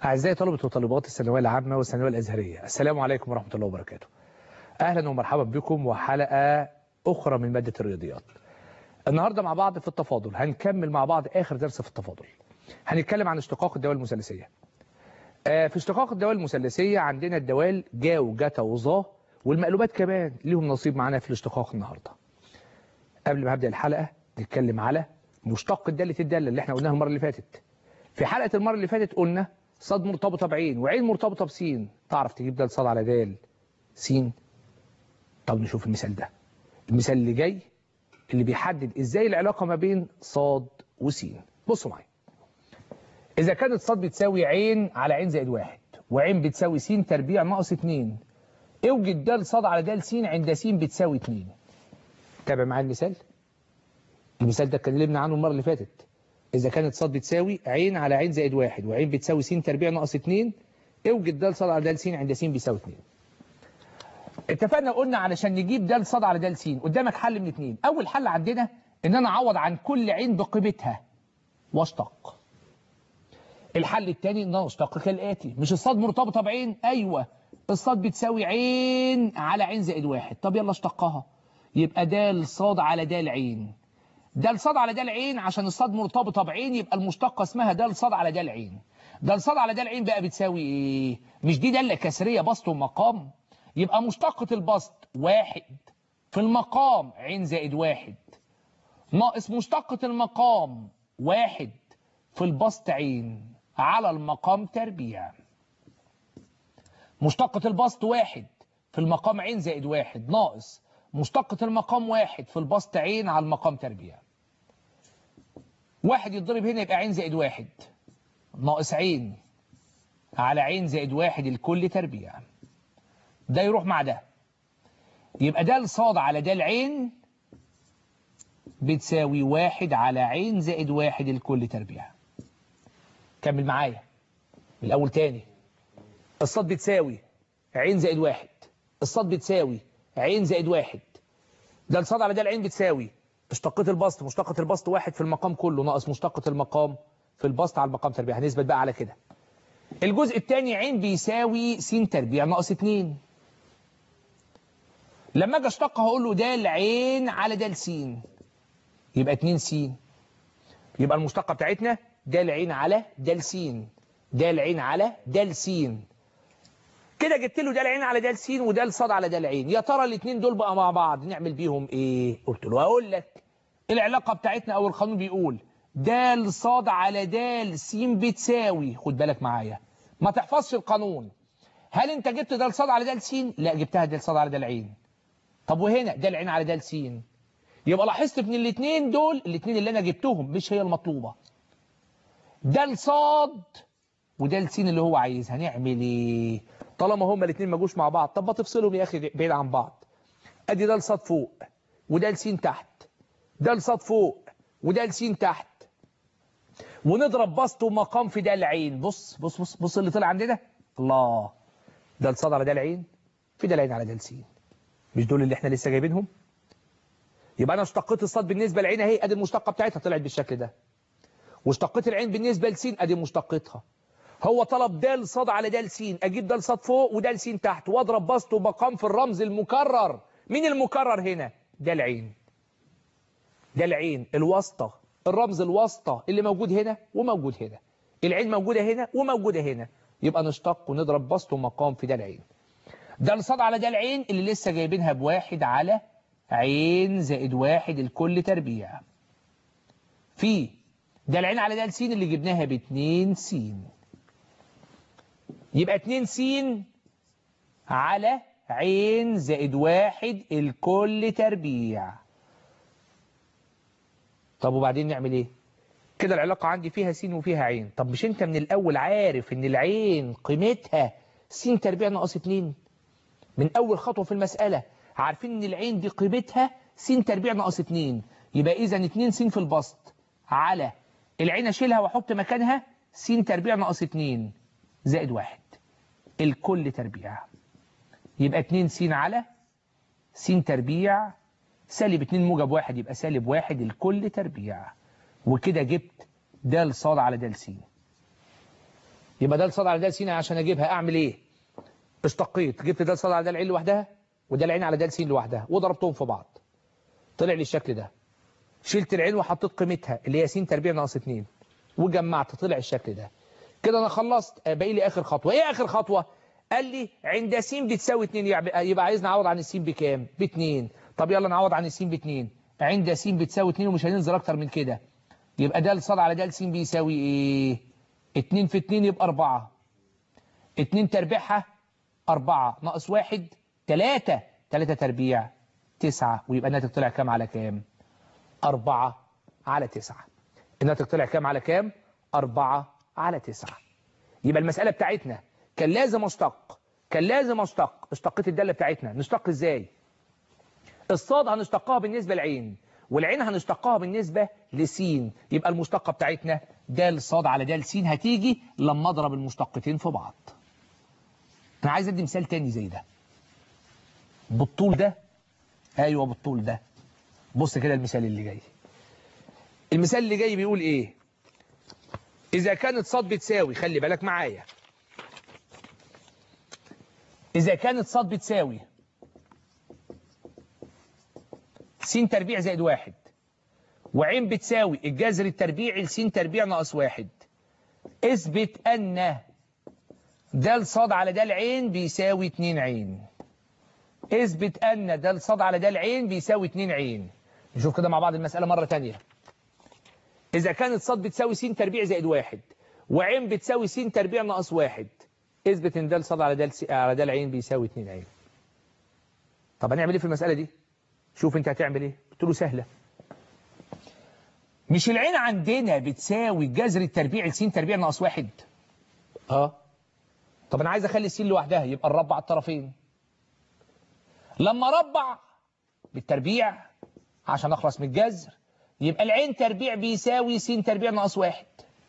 أعزائي طلبة وطالبات الثانوية العامة والثانوية الأزهرية السلام عليكم ورحمة الله وبركاته أهلا ومرحبا بكم وحلقة أخرى من مادة الرياضيات النهاردة مع بعض في التفاضل هنكمل مع بعض آخر درس في التفاضل هنتكلم عن اشتقاق الدوال المثلثية آه، في اشتقاق الدوال المثلثية عندنا الدوال جا وجتا وظا والمقلوبات كمان ليهم نصيب معانا في الاشتقاق النهاردة قبل ما هبدأ الحلقة نتكلم على مشتق الدالة الدالة اللي احنا قلناها المرة اللي فاتت في حلقة المرة اللي فاتت قلنا صاد مرتبطة بعين وعين مرتبطة بسين تعرف تجيب ده صاد على دال سين طب نشوف المثال ده المثال اللي جاي اللي بيحدد ازاي العلاقة ما بين صاد وسين بصوا معايا إذا كانت صاد بتساوي عين على عين زائد واحد وعين بتساوي س تربيع ناقص اتنين اوجد د صاد على د س عند س بتساوي اتنين تابع معايا المثال المثال ده اتكلمنا عنه المرة اللي فاتت إذا كانت صاد بتساوي عين على عين زائد واحد وعين بتساوي س تربيع ناقص اتنين اوجد د صاد على د س عند س بيساوي اتنين اتفقنا قلنا علشان نجيب د صاد على د س قدامك حل من اتنين أول حل عندنا إن أنا أعوض عن كل عين بقيمتها واشتق الحل الثاني ان انا اشتق كالاتي مش الصاد مرتبطه بعين ايوه الصاد بتساوي عين على عين زائد واحد طب يلا اشتقها يبقى د صاد على د عين د صاد على د عين عشان الصاد مرتبطه بعين يبقى المشتقه اسمها د صاد على د عين د صاد على د عين بقى بتساوي ايه مش دي داله كسريه بسط ومقام يبقى مشتقه البسط واحد في المقام عين زائد واحد ناقص مشتقه المقام واحد في البسط عين على المقام تربيع مشتقة البسط واحد في المقام عين زائد واحد ناقص مشتقة المقام واحد في البسط عين على المقام تربيع واحد يتضرب هنا يبقى عين زائد واحد ناقص عين على عين زائد واحد الكل تربيع ده يروح مع ده يبقى ده الصاد على ده العين بتساوي واحد على عين زائد واحد الكل تربيع كمل معايا من الأول تاني الصاد بتساوي عين زائد واحد الصاد بتساوي عين زائد واحد ده الصاد على ده العين بتساوي اشتقة البسط مشتقة البسط واحد في المقام كله ناقص مشتقة المقام في البسط على المقام تربيع هنثبت بقى على كده الجزء الثاني عين بيساوي س تربيع ناقص 2 لما اجي اشتقها هقول له ده العين على ده س يبقى 2 س يبقى المشتقة بتاعتنا د العين على د س د العين على د س كده جبت له د العين على د س وده الصاد على د العين يا ترى الاثنين دول بقى مع بعض نعمل بيهم ايه قلت له اقول لك العلاقه بتاعتنا او القانون بيقول د صاد على د س بتساوي خد بالك معايا ما تحفظش القانون هل انت جبت د صاد على د س لا جبتها د صاد على د العين طب وهنا د العين على د س يبقى لاحظت ان الاثنين دول الاثنين اللي انا جبتهم مش هي المطلوبه ده الصاد وده السين اللي هو عايز هنعمل ايه طالما هما الاثنين ما جوش مع بعض طب ما تفصلهم يا اخي بعيد عن بعض ادي ده الصاد فوق وده السين تحت ده الصاد فوق وده السين تحت ونضرب بسط ومقام في ده العين بص بص بص بص اللي طلع عندنا الله ده الصاد على ده العين في ده العين على ده السين مش دول اللي احنا لسه جايبينهم يبقى انا اشتقيت الصاد بالنسبه للعين اهي ادي المشتقه بتاعتها طلعت بالشكل ده واشتقيت العين بالنسبة لسين ادي مشتقتها هو طلب د صاد على د س اجيب د صاد فوق وده س تحت واضرب بسط ومقام في الرمز المكرر مين المكرر هنا ده العين ده العين الواسطة الرمز الواسطة اللي موجود هنا وموجود هنا العين موجودة هنا وموجودة هنا يبقى نشتق ونضرب بسط ومقام في ده العين ده الصاد على ده العين اللي لسه جايبينها بواحد على عين زائد واحد الكل تربيع في ده العين على ده س اللي جبناها ب 2 س يبقى 2 س على عين زائد واحد الكل تربيع طب وبعدين نعمل ايه كده العلاقة عندي فيها س وفيها عين طب مش انت من الاول عارف ان العين قيمتها س تربيع ناقص 2 من اول خطوة في المسألة عارفين ان العين دي قيمتها س تربيع ناقص 2 يبقى اذا 2 س في البسط على العين اشيلها واحط مكانها س تربيع ناقص 2 زائد 1 الكل تربيع يبقى 2 س على س تربيع سالب 2 موجب 1 يبقى سالب 1 الكل تربيع وكده جبت د ص على د س يبقى د صاد على د س عشان اجيبها اعمل ايه اشتقيت جبت د صاد على د العين لوحدها وده العين على د س لوحدها وضربتهم في بعض طلع لي الشكل ده شلت العين وحطيت قيمتها اللي هي س تربيع ناقص 2 وجمعت طلع الشكل ده كده انا خلصت باقي لي اخر خطوه ايه اخر خطوه قال لي عند س بتساوي 2 يبقى عايز نعوض عن الس بكام ب 2 طب يلا نعوض عن الس ب 2 عند س بتساوي 2 ومش هننزل اكتر من كده يبقى د ص على د س بيساوي ايه 2 في 2 يبقى 4 2 تربيعها 4 ناقص 1 3 3 تربيع 9 ويبقى الناتج طلع كام على كام 4 على 9 الناتج طلع كام على كام 4 على 9 يبقى المسألة بتاعتنا كان لازم اشتق كان لازم اشتق اشتقيت الدالة بتاعتنا نشتق ازاي الصاد هنشتقها بالنسبة لعين والعين هنشتقها بالنسبة لسين يبقى المشتقة بتاعتنا د صاد على د س هتيجي لما اضرب المشتقتين في بعض انا عايز ادي مثال تاني زي ده بالطول ده ايوه بالطول ده بص كده المثال اللي جاي المثال اللي جاي بيقول ايه اذا كانت صاد بتساوي خلي بالك معايا اذا كانت صاد بتساوي س تربيع زائد واحد وعين بتساوي الجذر التربيعي لس تربيع ناقص واحد اثبت ان د صاد على د عين بيساوي 2 عين اثبت ان د صاد على د عين بيساوي 2 عين نشوف كده مع بعض المسألة مرة تانية إذا كانت صاد بتساوي س تربيع زائد واحد وعين بتساوي س تربيع ناقص واحد اثبت ان د صاد على د على د العين بيساوي 2 عين طب هنعمل ايه في المسألة دي شوف انت هتعمل ايه قلت له سهلة مش العين عندنا بتساوي الجذر التربيعي لس تربيع ناقص واحد اه طب انا عايز اخلي السين لوحدها يبقى نربع الطرفين لما ربع بالتربيع عشان اخلص من الجذر يبقى العين تربيع بيساوي س تربيع ناقص واحد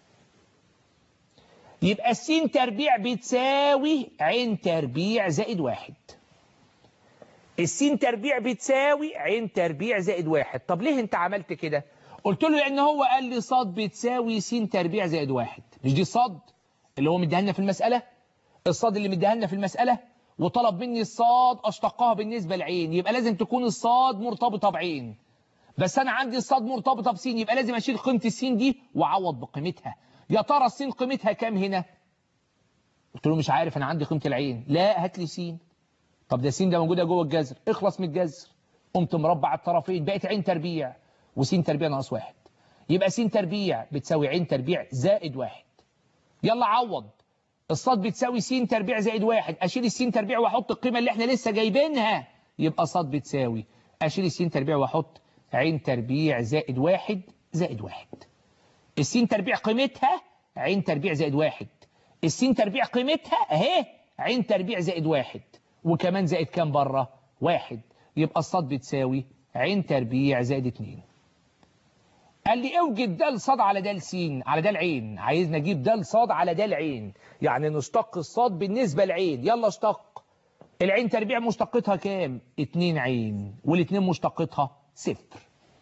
يبقى السين تربيع بتساوي عين تربيع زائد واحد السين تربيع بتساوي عين تربيع زائد واحد طب ليه انت عملت كده قلت له لان هو قال لي صاد بتساوي س تربيع زائد واحد مش دي صاد اللي هو مديها لنا في المسألة الصاد اللي مديها لنا في المسألة وطلب مني الصاد اشتقها بالنسبة لعين يبقى لازم تكون الصاد مرتبطة بعين بس انا عندي الصاد مرتبطة بسين يبقى لازم اشيل قيمة السين دي واعوض بقيمتها يا ترى السين قيمتها كام هنا قلت له مش عارف انا عندي قيمة العين لا هات لي سين طب ده سين ده موجودة جوه الجذر اخلص من الجذر قمت مربع الطرفين بقت عين تربيع وسين تربيع ناقص واحد يبقى س تربيع بتساوي عين تربيع زائد واحد يلا عوض الصاد بتساوي س تربيع زائد واحد اشيل السين تربيع واحط القيمة اللي احنا لسه جايبينها يبقى صاد بتساوي اشيل السين تربيع واحط عين تربيع زائد واحد زائد واحد السين تربيع قيمتها عين تربيع زائد واحد السين تربيع قيمتها اهي عين تربيع زائد واحد وكمان زائد كام بره واحد يبقى الصاد بتساوي عين تربيع زائد اتنين قال لي اوجد د صاد على د س على د العين عايز نجيب د صاد على د العين يعني نشتق الصاد بالنسبة لعين يلا اشتق العين تربيع مشتقتها كام اتنين عين والاتنين مشتقتها صفر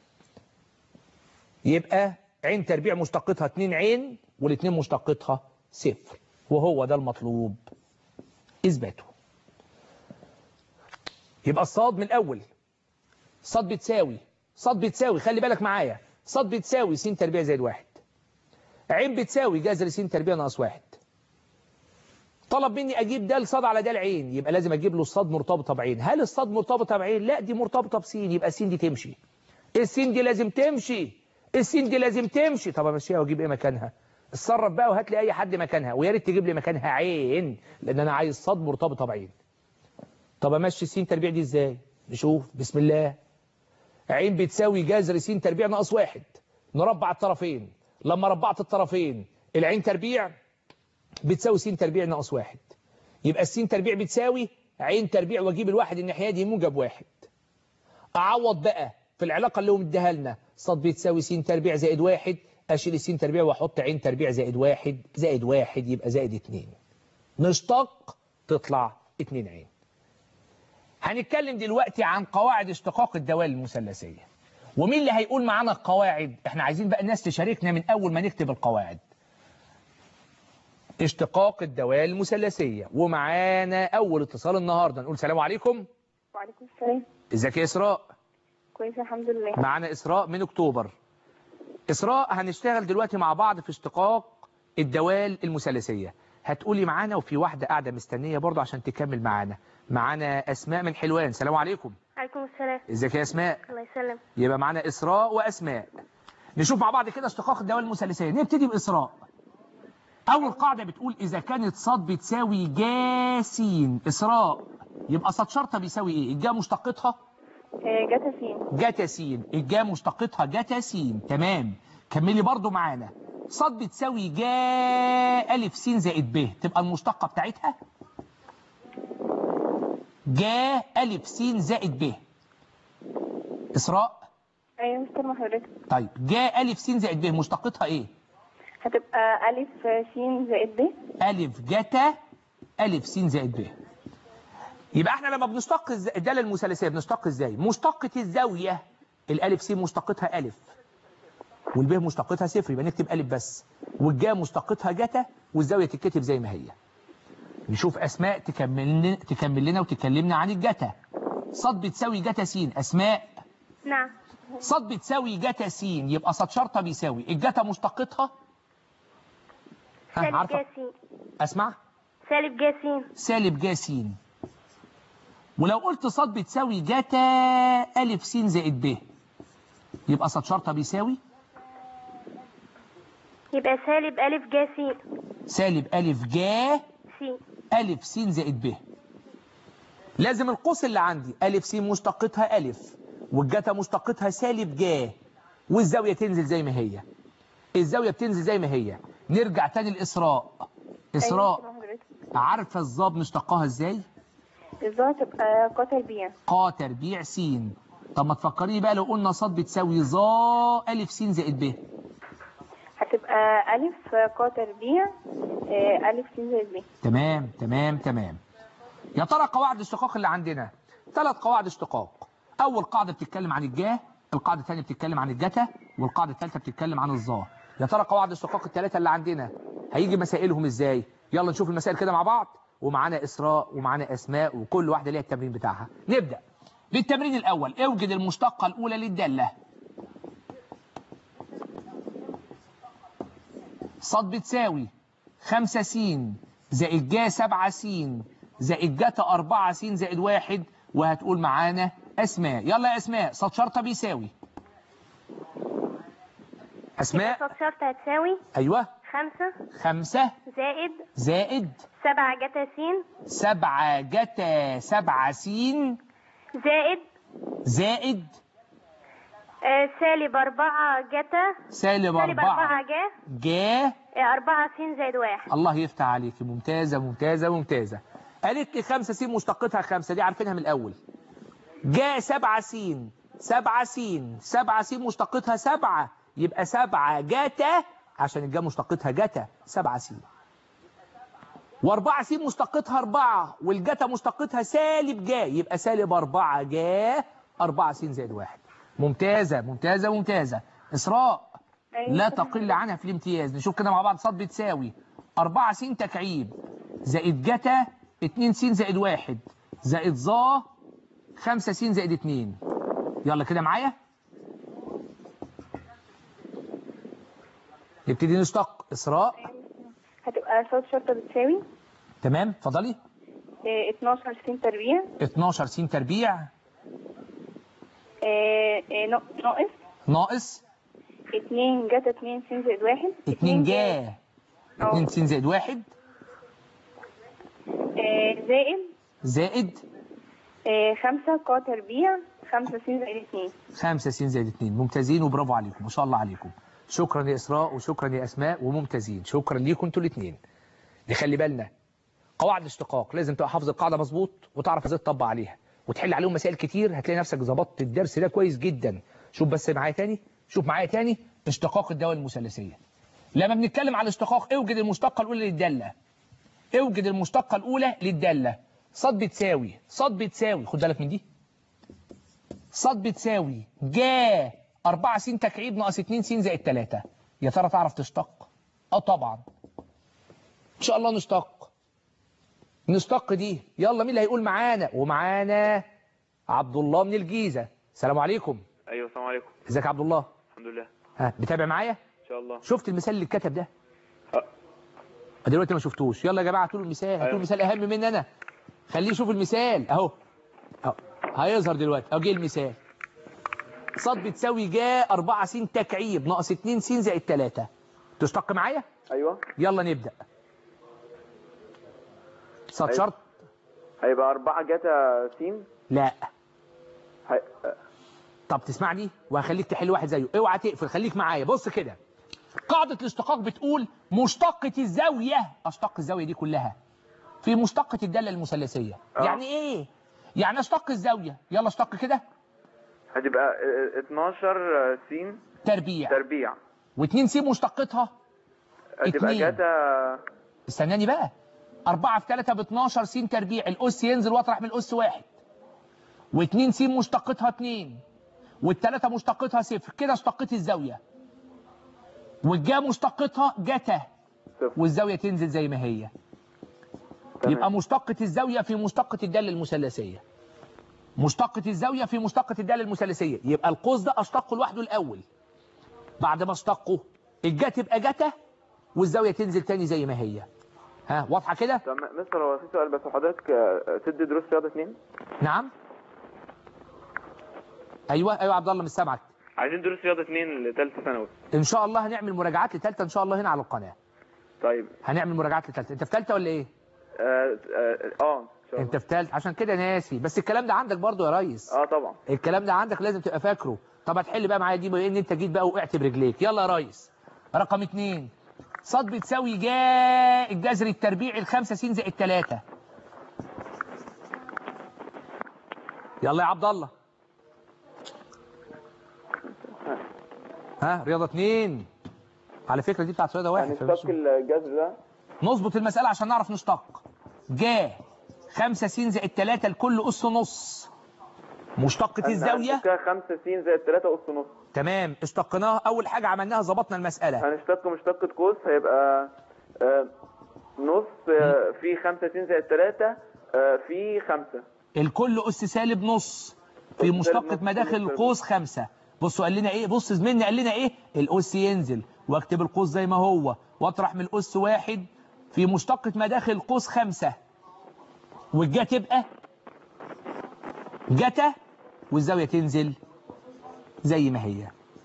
يبقى عين تربيع مشتقتها اتنين عين والاتنين مشتقتها صفر وهو ده المطلوب اثباته يبقى الصاد من الاول صاد بتساوي صاد بتساوي خلي بالك معايا صاد بتساوي س تربيع زائد واحد عين بتساوي جذر س تربيع ناقص واحد طلب مني اجيب د صاد على د العين يبقى لازم اجيب له الصاد مرتبطه بعين هل الصاد مرتبطه بعين لا دي مرتبطه بسين يبقى السين دي تمشي السين دي لازم تمشي السين دي لازم تمشي طب امشيها واجيب ايه مكانها اتصرف بقى وهات لي اي حد مكانها ويا ريت تجيب لي مكانها عين لان انا عايز صاد مرتبطه بعين طب امشي السين تربيع دي ازاي نشوف بسم الله عين بتساوي جذر س تربيع ناقص واحد نربع الطرفين لما ربعت الطرفين العين تربيع بتساوي س تربيع ناقص واحد يبقى الس تربيع بتساوي عين تربيع واجيب الواحد الناحيه دي موجب واحد اعوض بقى في العلاقه اللي هو مديها لنا ص بتساوي س تربيع زائد واحد اشيل الس تربيع واحط عين تربيع زائد واحد زائد واحد يبقى زائد اتنين نشتق تطلع اتنين عين هنتكلم دلوقتي عن قواعد اشتقاق الدوال المثلثية ومين اللي هيقول معانا القواعد احنا عايزين بقى الناس تشاركنا من اول ما نكتب القواعد اشتقاق الدوال المثلثية ومعانا أول اتصال النهاردة نقول سلام عليكم وعليكم السلام ازيك يا إسراء كويسة الحمد لله معانا إسراء من أكتوبر إسراء هنشتغل دلوقتي مع بعض في اشتقاق الدوال المثلثية هتقولي معانا وفي واحدة قاعدة مستنية برضه عشان تكمل معانا معانا أسماء من حلوان سلام عليكم عليكم السلام ازيك يا أسماء الله يسلم يبقى معانا إسراء وأسماء نشوف مع بعض كده اشتقاق الدوال المثلثية نبتدي بإسراء أول قاعدة بتقول إذا كانت صاد بتساوي جا س إسراء يبقى صاد شرطة بيساوي إيه؟ الجا مشتقتها آه، جاتا سين جاتا س الجا مشتقتها جاتا س تمام كملي برضو معانا صاد بتساوي جا ألف س زائد ب تبقى المشتقة بتاعتها جا ألف س زائد ب إسراء ايوه مستر مع حضرتك طيب جا ألف س زائد ب مشتقتها إيه؟ هتبقى ألف س زائد ب ألف جتا ألف س زائد ب يبقى احنا لما بنشتق الز- الدالة المثلثية بنشتق ازاي؟ مشتقة الزاوية الألف س مشتقتها ألف والب مشتقتها صفر يبقى نكتب ألف بس والجا مشتقتها جتا والزاوية تتكتب زي ما هي نشوف أسماء تكمل تكمل لنا وتكلمنا عن الجتا صاد بتساوي جتا س أسماء نعم صاد بتساوي جتا س يبقى صاد شرطة بيساوي الجتا مشتقتها ها سالب عارفة جاسين أسمع سالب جاسين سالب جا س ولو قلت صاد بتساوي جتا ألف س زائد ب يبقى صاد شرطة بيساوي يبقى سالب ألف جاسين سالب ألف جا سين ألف س زائد ب لازم القوس اللي عندي ألف س مشتقتها ألف والجتا مشتقتها سالب جا والزاوية تنزل زي ما هي الزاوية بتنزل زي ما هي نرجع تاني لإسراء أيوة إسراء مستر مع حضرتك عارفة الظاب مشتقاها إزاي؟ الظاهر تبقى قطر بيع ق تربيع س طب ما تفكريني بقى لو قلنا صاد بتساوي ظا ألف س زائد ب هتبقى ألف قطر بيع آه، ألف س زائد ب تمام تمام تمام يا ترى قواعد الاشتقاق اللي عندنا ثلاث قواعد اشتقاق أول قاعدة بتتكلم عن الجاه القاعدة الثانية بتتكلم عن الجتا والقاعدة الثالثة بتتكلم عن الظا يا ترى قواعد الاشتقاق الثلاثة اللي عندنا هيجي مسائلهم ازاي يلا نشوف المسائل كده مع بعض ومعانا إسراء ومعانا أسماء وكل واحدة ليها التمرين بتاعها نبدأ بالتمرين الأول اوجد المشتقة الأولى للدالة صاد بتساوي خمسة س زائد جا سبعة س زائد جتا أربعة س زائد واحد وهتقول معانا أسماء يلا يا أسماء صاد شرطة بيساوي أسماء صاد شرط هتساوي أيوة خمسة خمسة زائد زائد سبعة جتا سين سبعة جتا سبعة س زائد زائد آه، سالب أربعة جتا سالب سالب أربعة أربعة جا جا آه، أربعة سين زائد واحد الله يفتح عليك ممتازة ممتازة ممتازة قالت لي خمسة س مشتقتها خمسة دي عارفينها من الأول جاء سبعة س سبعة س سبعة س مشتقتها سبعة يبقى سبعة جاتا عشان الجا مشتقتها جاتا سبعة س وأربعة س مشتقتها أربعة والجاتا مشتقتها سالب جا يبقى سالب أربعة جا أربعة س زائد واحد ممتازة ممتازة ممتازة إسراء أيوة. لا تقل عنها في الامتياز نشوف كده مع بعض صاد بتساوي 4 س تكعيب زائد جتا 2 س زائد 1 زائد ظا 5 س زائد 2 يلا كده معايا نبتدي نشتق إسراء هتبقى صاد شرطة بتساوي تمام اتفضلي آه، 12 س تربيع 12 س تربيع آه، آه، نا- ناقص ناقص 2 جتا 2 س زائد 1 2 جا 2 س زائد 1 زائد زائد 5 ق تربيع 5 س زائد 2 5 س زائد 2 ممتازين وبرافو عليكم ما شاء الله عليكم شكرا يا إسراء وشكرا يا أسماء وممتازين شكرا ليكم انتوا الاثنين نخلي بالنا قواعد الاشتقاق لازم تبقى حافظ القاعدة مظبوط وتعرف ازاي تطبق عليها وتحل عليهم مسائل كتير هتلاقي نفسك ظبطت الدرس ده كويس جدا شوف بس معايا تاني شوف معايا تاني اشتقاق الدول المثلثية لما بنتكلم على الاشتقاق اوجد المشتقة الأولى للدالة اوجد المشتقة الأولى للدالة صاد بتساوي صاد بتساوي خد بالك من دي صاد بتساوي جا 4 س تكعيب ناقص 2 س زائد 3 يا ترى تعرف تشتق اه طبعا ان شاء الله نشتق نشتق دي يلا مين اللي هيقول معانا ومعانا عبد الله من الجيزه السلام عليكم ايوه السلام عليكم ازيك يا عبد الله الحمد لله ها بتابع معايا ان شاء الله شفت المثال اللي اتكتب ده أه. دلوقتي ما شفتوش يلا يا جماعه هاتوا له المثال هاتوا له أيوة. المثال اهم مني انا خليه يشوف المثال اهو اهو هيظهر دلوقتي اهو جه المثال صاد بتساوي جا 4 س تكعيب ناقص 2 س زائد 3 تشتق معايا ايوه يلا نبدا صاد أيوة. شرط هيبقى 4 جاتا سين لا هي... طب تسمعني وهخليك تحل واحد زيه اوعى تقفل خليك معايا بص كده قاعدة الاشتقاق بتقول مشتقة الزاوية اشتق الزاوية دي كلها في مشتقة الدالة المثلثية آه. يعني ايه يعني اشتق الزاوية يلا اشتق كده هتبقى اه، 12 سين تربيع تربيع و2 س مشتقتها هتبقى اتنين. جاتا استناني بقى 4 في 3 ب 12 س تربيع الأس ينزل واطرح من الأس واحد و2 س مشتقتها 2 والتلاتة مشتقتها صفر كده اشتقيت الزاوية والجا مشتقتها جتا صفر والزاوية تنزل زي ما هي تمام. يبقى مشتقة الزاوية في مشتقة الدالة المثلثية مشتقة الزاوية في مشتقة الدالة المثلثية يبقى القوس ده اشتقه لوحده الأول بعد ما اشتقه الجا تبقى جتا والزاوية تنزل تاني زي ما هي ها واضحة كده طب مستر هو في سؤال بس حضرتك اه، تدي دروس رياضه اثنين نعم ايوه ايوه عبد الله مش سامعك عايزين دروس رياضه اثنين لثالثه ثانوي ان شاء الله هنعمل مراجعات لثالثه ان شاء الله هنا على القناه طيب هنعمل مراجعات لثالثه انت في ثالثه ولا ايه اه اه اه ان شاء الله انت في ثالثه عشان كده ناسي بس الكلام ده عندك برضو يا ريس اه طبعا الكلام ده عندك لازم تبقى فاكره طب هتحل بقى معايا دي بما ان انت جيت بقى وقعت برجليك يلا يا ريس رقم اتنين صاد بتساوي جا الجذر التربيعي الخمسة س زائد تلاتة يلا يا عبد الله ها رياضة اتنين على فكرة دي بتاعت رياضة واحد هنشتق الجذر ده نظبط المسألة عشان نعرف نشتق جا خمسة س زائد تلاتة لكل أس نص مشتقة الزاوية 5 س زائد 3 اس نص تمام اشتقناها اول حاجه عملناها ظبطنا المساله هنشتق مشتقة قوس هيبقى آه، نص آه، في 5 س زائد 3 في 5 الكل اس سالب نص في سالب مشتقه نص مداخل سالب القوس خمسة بصوا قال لنا ايه بص زميلنا قال لنا ايه الاس ينزل واكتب القوس زي ما هو واطرح من الاس واحد في مشتقه مداخل القوس خمسة والجا تبقى جتا والزاويه تنزل زي ما هي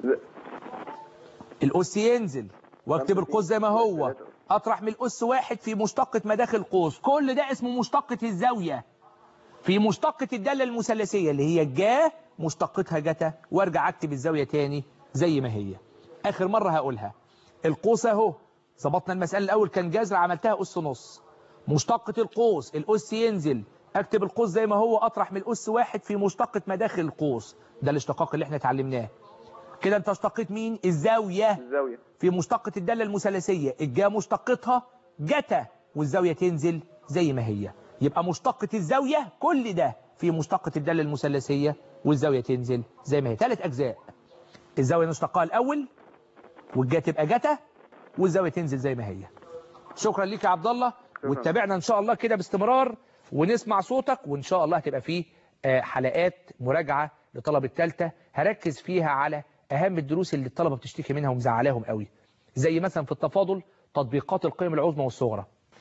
الأس ينزل واكتب القوس زي ما هو أطرح من الأس واحد في مشتقة مداخل قوس كل ده اسمه مشتقة الزاوية في مشتقة الدالة المثلثية اللي هي الجا مشتقتها جتا وارجع اكتب الزاوية تاني زي ما هي آخر مرة هقولها القوس اهو ظبطنا المسألة الأول كان جذر عملتها أس نص مشتقة القوس الأس ينزل اكتب القوس زي ما هو أطرح من الأس واحد في مشتقة مداخل القوس ده الاشتقاق اللي احنا اتعلمناه كده انت اشتقيت مين الزاوية الزاوية في مشتقة الدالة المثلثية الجا مشتقتها جتا والزاوية تنزل زي ما هي يبقى مشتقة الزاوية كل ده في مشتقة الدالة المثلثية والزاوية تنزل زي ما هي ثلاث أجزاء الزاوية نشتقها الأول والجا تبقى جتا والزاوية تنزل زي ما هي شكرا ليك يا عبد الله واتبعنا إن شاء الله كده باستمرار ونسمع صوتك وإن شاء الله هتبقى فيه آه، حلقات مراجعة لطلبة الثالثة هركز فيها على أهم الدروس اللي الطلبة بتشتكي منها ومزعلاهم قوي زي مثلا في التفاضل تطبيقات القيم العظمى والصغرى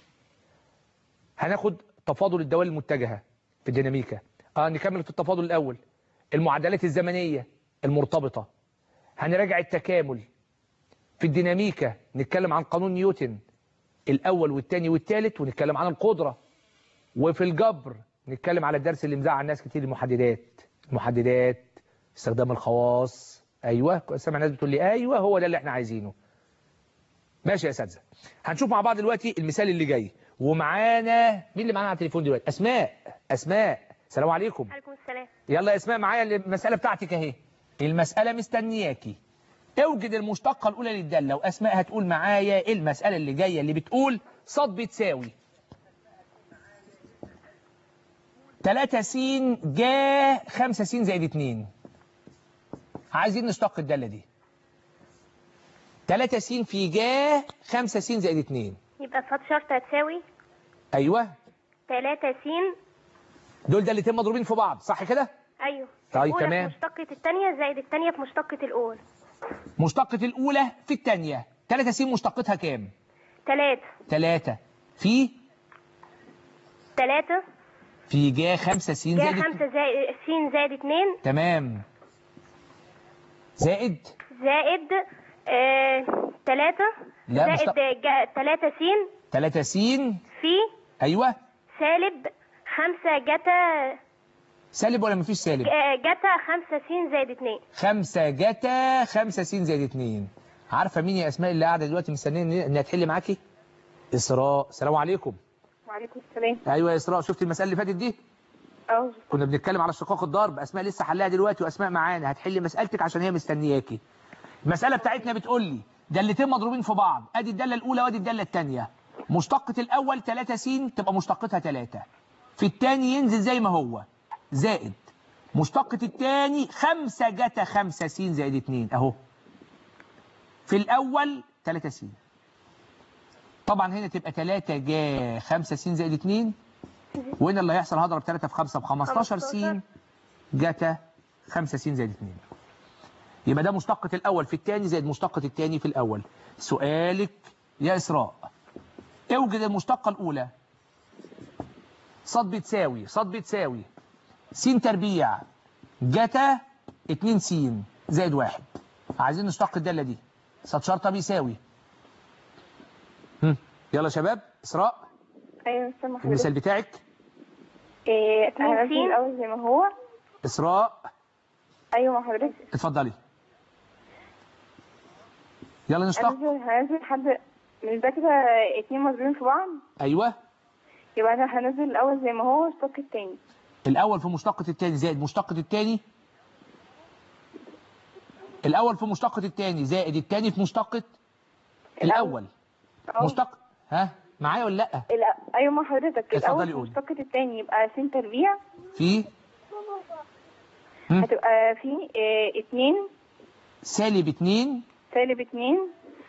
هناخد تفاضل الدوال المتجهة في الديناميكا اه نكمل في التفاضل الأول المعادلات الزمنية المرتبطة هنراجع التكامل في الديناميكا نتكلم عن قانون نيوتن الأول والثاني والثالث ونتكلم عن القدرة وفي الجبر نتكلم على الدرس اللي مزعل ناس كتير المحددات المحددات استخدام الخواص ايوه سامع ناس بتقول لي ايوه هو ده اللي احنا عايزينه ماشي يا اساتذه هنشوف مع بعض دلوقتي المثال اللي جاي ومعانا مين اللي معانا على التليفون دلوقتي اسماء اسماء السلام عليكم عليكم السلام يلا يا اسماء معايا المساله بتاعتك اهي المساله مستنياكي اوجد المشتقه الاولى للداله واسماء هتقول معايا ايه المساله اللي جايه اللي بتقول ص بتساوي 3 س جا 5 س زائد 2 عايزين نشتق الداله دي 3 س في جا 5 س زائد 2 يبقى صاد شرطة هتساوي ايوه 3 س دول دالتين مضروبين في بعض صح كده ايوه طيب، الأولى تمام. في مشتقة الثانية زائد الثانية في مشتقة الأولى مشتقة الأولى في الثانية 3 س مشتقتها كام 3 3 في 3 في جا 5 س جا زائد 5 زائد س زائد 2 تمام زائد زائد آه 3 لا، مش زائد جا 3 س 3 س في ايوه سالب 5 جتا سالب ولا مفيش سالب آه، جتا 5 س زائد 2 5 جتا 5 س زائد 2 عارفه مين يا اسماء اللي قاعده دلوقتي مستنيه إن- انها تحل معاكي اسراء السلام عليكم وعليكم السلام ايوه يا اسراء شفت المساله اللي فاتت دي اه كنا بنتكلم على اشتقاق الضرب اسماء لسه حلها دلوقتي واسماء معانا هتحل مسالتك عشان هي مستنياكي المساله بتاعتنا بتقول لي دالتين مضروبين في بعض ادي الداله الاولى وادي الداله الثانيه مشتقه الاول 3 س تبقى مشتقتها 3 في الثاني ينزل زي ما هو زائد مشتقه الثاني 5 جتا 5 س زائد 2 اهو في الاول 3 س طبعا هنا تبقى 3 جا 5 س زائد 2 وهنا اللي هيحصل هضرب 3 في 5 ب 15 س 15. جتا 5 س زائد 2 يبقى ده مشتقة الأول في الثاني زائد مشتقة الثاني في الأول سؤالك يا إسراء اوجد المشتقة الأولى صاد بتساوي صاد بتساوي س تربيع جتا 2 س زائد 1 عايزين نشتق الدالة دي صاد شرطة بيساوي هم. يلا يا شباب إسراء ايوه سامع حضرتك المثال بتاعك إيه اتنين هنزل سين. الاول زي ما هو إسراء ايوه مع حضرتك اتفضلي يلا نشتق هنزل هنزل حد مش ده كده اتنين مضروبين في بعض ايوه يبقى انا هنزل الاول زي ما هو اشتق التاني الاول في مشتقة الثاني زائد مشتقة الثاني الاول في مشتقة الثاني زائد الثاني في مشتقة الاول أو- مشتق ها معايا ولا لا لا ايوه مع حضرتك اتفضلي الاول في قولي. مشتق التاني يبقى س تربيع في هم؟ هتبقى في إيه اتنين سالب 2 سالب اتنين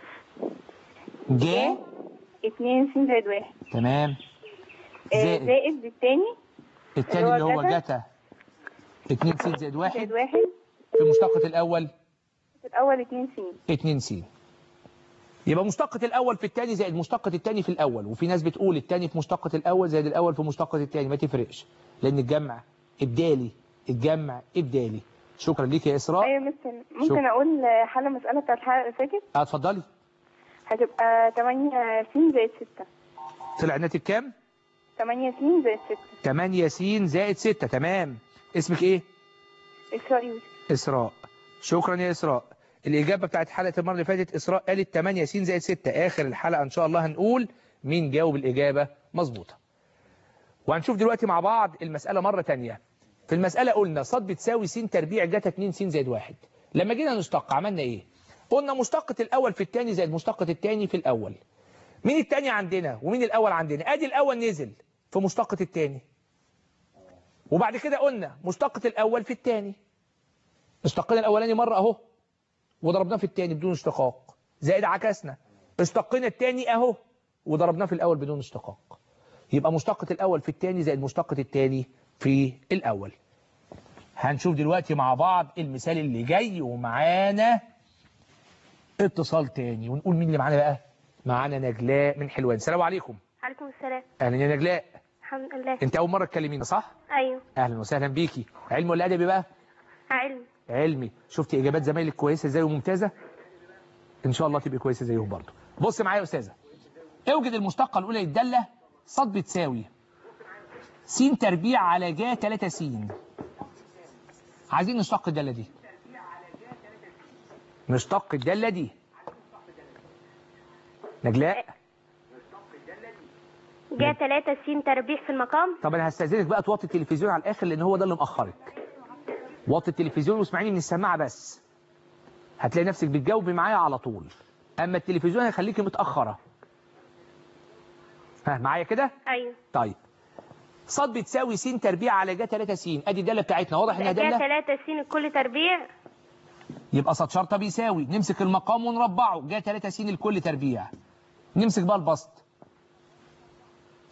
جا اتنين س زائد واحد تمام إيه زائد زائد التاني الثاني اللي هو جتا. جتا 2 س زائد زائد 1 واحد في مشتقة الاول في الاول اتنين س 2 س يبقى مشتقة الأول في الثاني زائد مشتقة الثاني في الأول وفي ناس بتقول الثاني في مشتقة الأول زائد الأول في مشتقة الثاني ما تفرقش لأن الجمع إبدالي الجمع إبدالي شكرا ليك يا إسراء ايوه مستر شكرا. ممكن اقول حل المسألة بتاعت الحلقة اللي فاتت آه، اتفضلي هتبقى 8 س زائد 6 طلع الناتج كام؟ 8 س زائد 6 8 س زائد 6 تمام اسمك إيه؟ إسراء يوسف إسراء شكرا يا إسراء الإجابة بتاعت حلقة المرة اللي فاتت إسراء قالت 8 س زائد 6 آخر الحلقة إن شاء الله هنقول مين جاوب الإجابة مظبوطة وهنشوف دلوقتي مع بعض المسألة مرة تانية في المسألة قلنا صاد بتساوي س تربيع جتا 2 س زائد 1 لما جينا نشتق عملنا إيه؟ قلنا مشتقة الأول في الثاني زائد مشتقة الثاني في الأول مين الثاني عندنا ومين الأول عندنا؟ أدي الأول نزل في مشتقة الثاني وبعد كده قلنا مشتقة الأول في الثاني اشتقنا الاولاني مره اهو وضربناه في الثاني بدون اشتقاق زائد عكسنا اشتقنا الثاني اهو وضربناه في الاول بدون اشتقاق يبقى مشتقة الاول في الثاني زائد مشتقة الثاني في الاول هنشوف دلوقتي مع بعض المثال اللي جاي ومعانا اتصال تاني ونقول مين اللي معانا بقى معانا نجلاء من حلوان السلام عليكم عليكم السلام اهلا يا نجلاء الحمد لله انت اول مره تكلمينا صح ايوه اهلا وسهلا بيكي علم ولا ادبي بقى علم علمي شفتي اجابات زمايلك كويسه ازاي وممتازه ان شاء الله تبقي كويسه زيهم برضه بص معايا يا استاذه اوجد المشتقه الاولى للداله صاد بتساوي س تربيع على جا 3 س عايزين نشتق الداله دي نشتق الداله دي نجلاء جاء 3 س تربيع في المقام طب انا هستاذنك بقى توطي التلفزيون على الاخر لان هو ده اللي مأخرك وطي التلفزيون واسمعيني من السماعه بس هتلاقي نفسك بتجاوبي معايا على طول اما التلفزيون هيخليكي متاخره ها معايا كده ايوه طيب صاد بتساوي س تربيع على جا 3 س ادي الداله بتاعتنا واضح انها جاء داله 3 س الكل تربيع يبقى صاد شرطه بيساوي نمسك المقام ونربعه جا 3 س الكل تربيع نمسك بقى البسط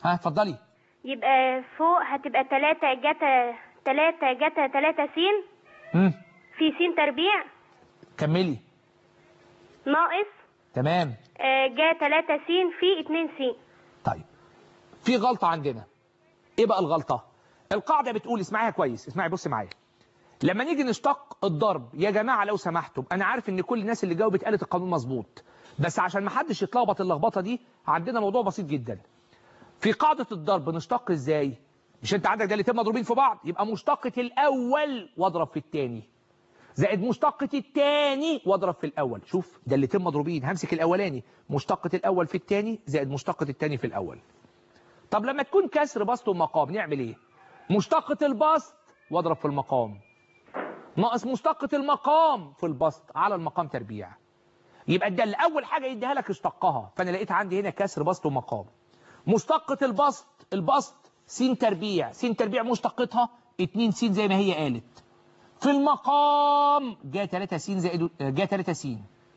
ها اتفضلي يبقى فوق هتبقى تلاتة جتا تلاتة جتا تلاتة س امم في س تربيع كملي ناقص تمام آه، جا تلاتة س في اتنين س طيب في غلطة عندنا ايه بقى الغلطة القاعدة بتقول اسمعيها كويس اسمعي بص معايا لما نيجي نشتق الضرب يا جماعة لو سمحتم انا عارف ان كل الناس اللي جاوبت قالت القانون مظبوط بس عشان ما حدش يتلخبط اللخبطة دي عندنا موضوع بسيط جدا في قاعدة الضرب نشتق ازاي مش انت عندك دالتين مضروبين في بعض يبقى مشتقة الاول واضرب في الثاني زائد مشتقة الثاني واضرب في الاول شوف دالتين مضروبين همسك الاولاني مشتقة الاول في الثاني زائد مشتقة الثاني في الاول طب لما تكون كسر بسط ومقام نعمل ايه مشتقة البسط واضرب في المقام ناقص مشتقة المقام في البسط على المقام تربيع يبقى ده اول حاجة يديها لك اشتقها فانا لقيت عندي هنا كسر بسط ومقام مشتقة البسط البسط س تربيع س تربيع مشتقتها 2 س زي ما هي قالت في المقام جاء 3 س زائد جاء 3 س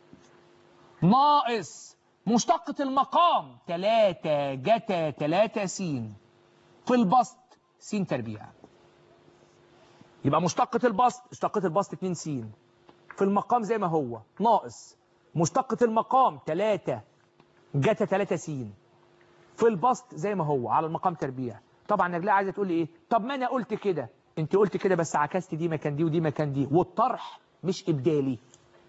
ناقص مشتقة المقام 3 جتا 3 س في البسط س تربيع يبقى مشتقة البسط اشتقة البسط 2 س في المقام زي ما هو ناقص مشتقة المقام 3 جتا 3 س في البسط زي ما هو على المقام تربيع طبعا نجلاء عايزه تقول لي ايه طب ما انا قلت كده انت قلت كده بس عكست دي مكان دي ودي مكان دي والطرح مش ابدالي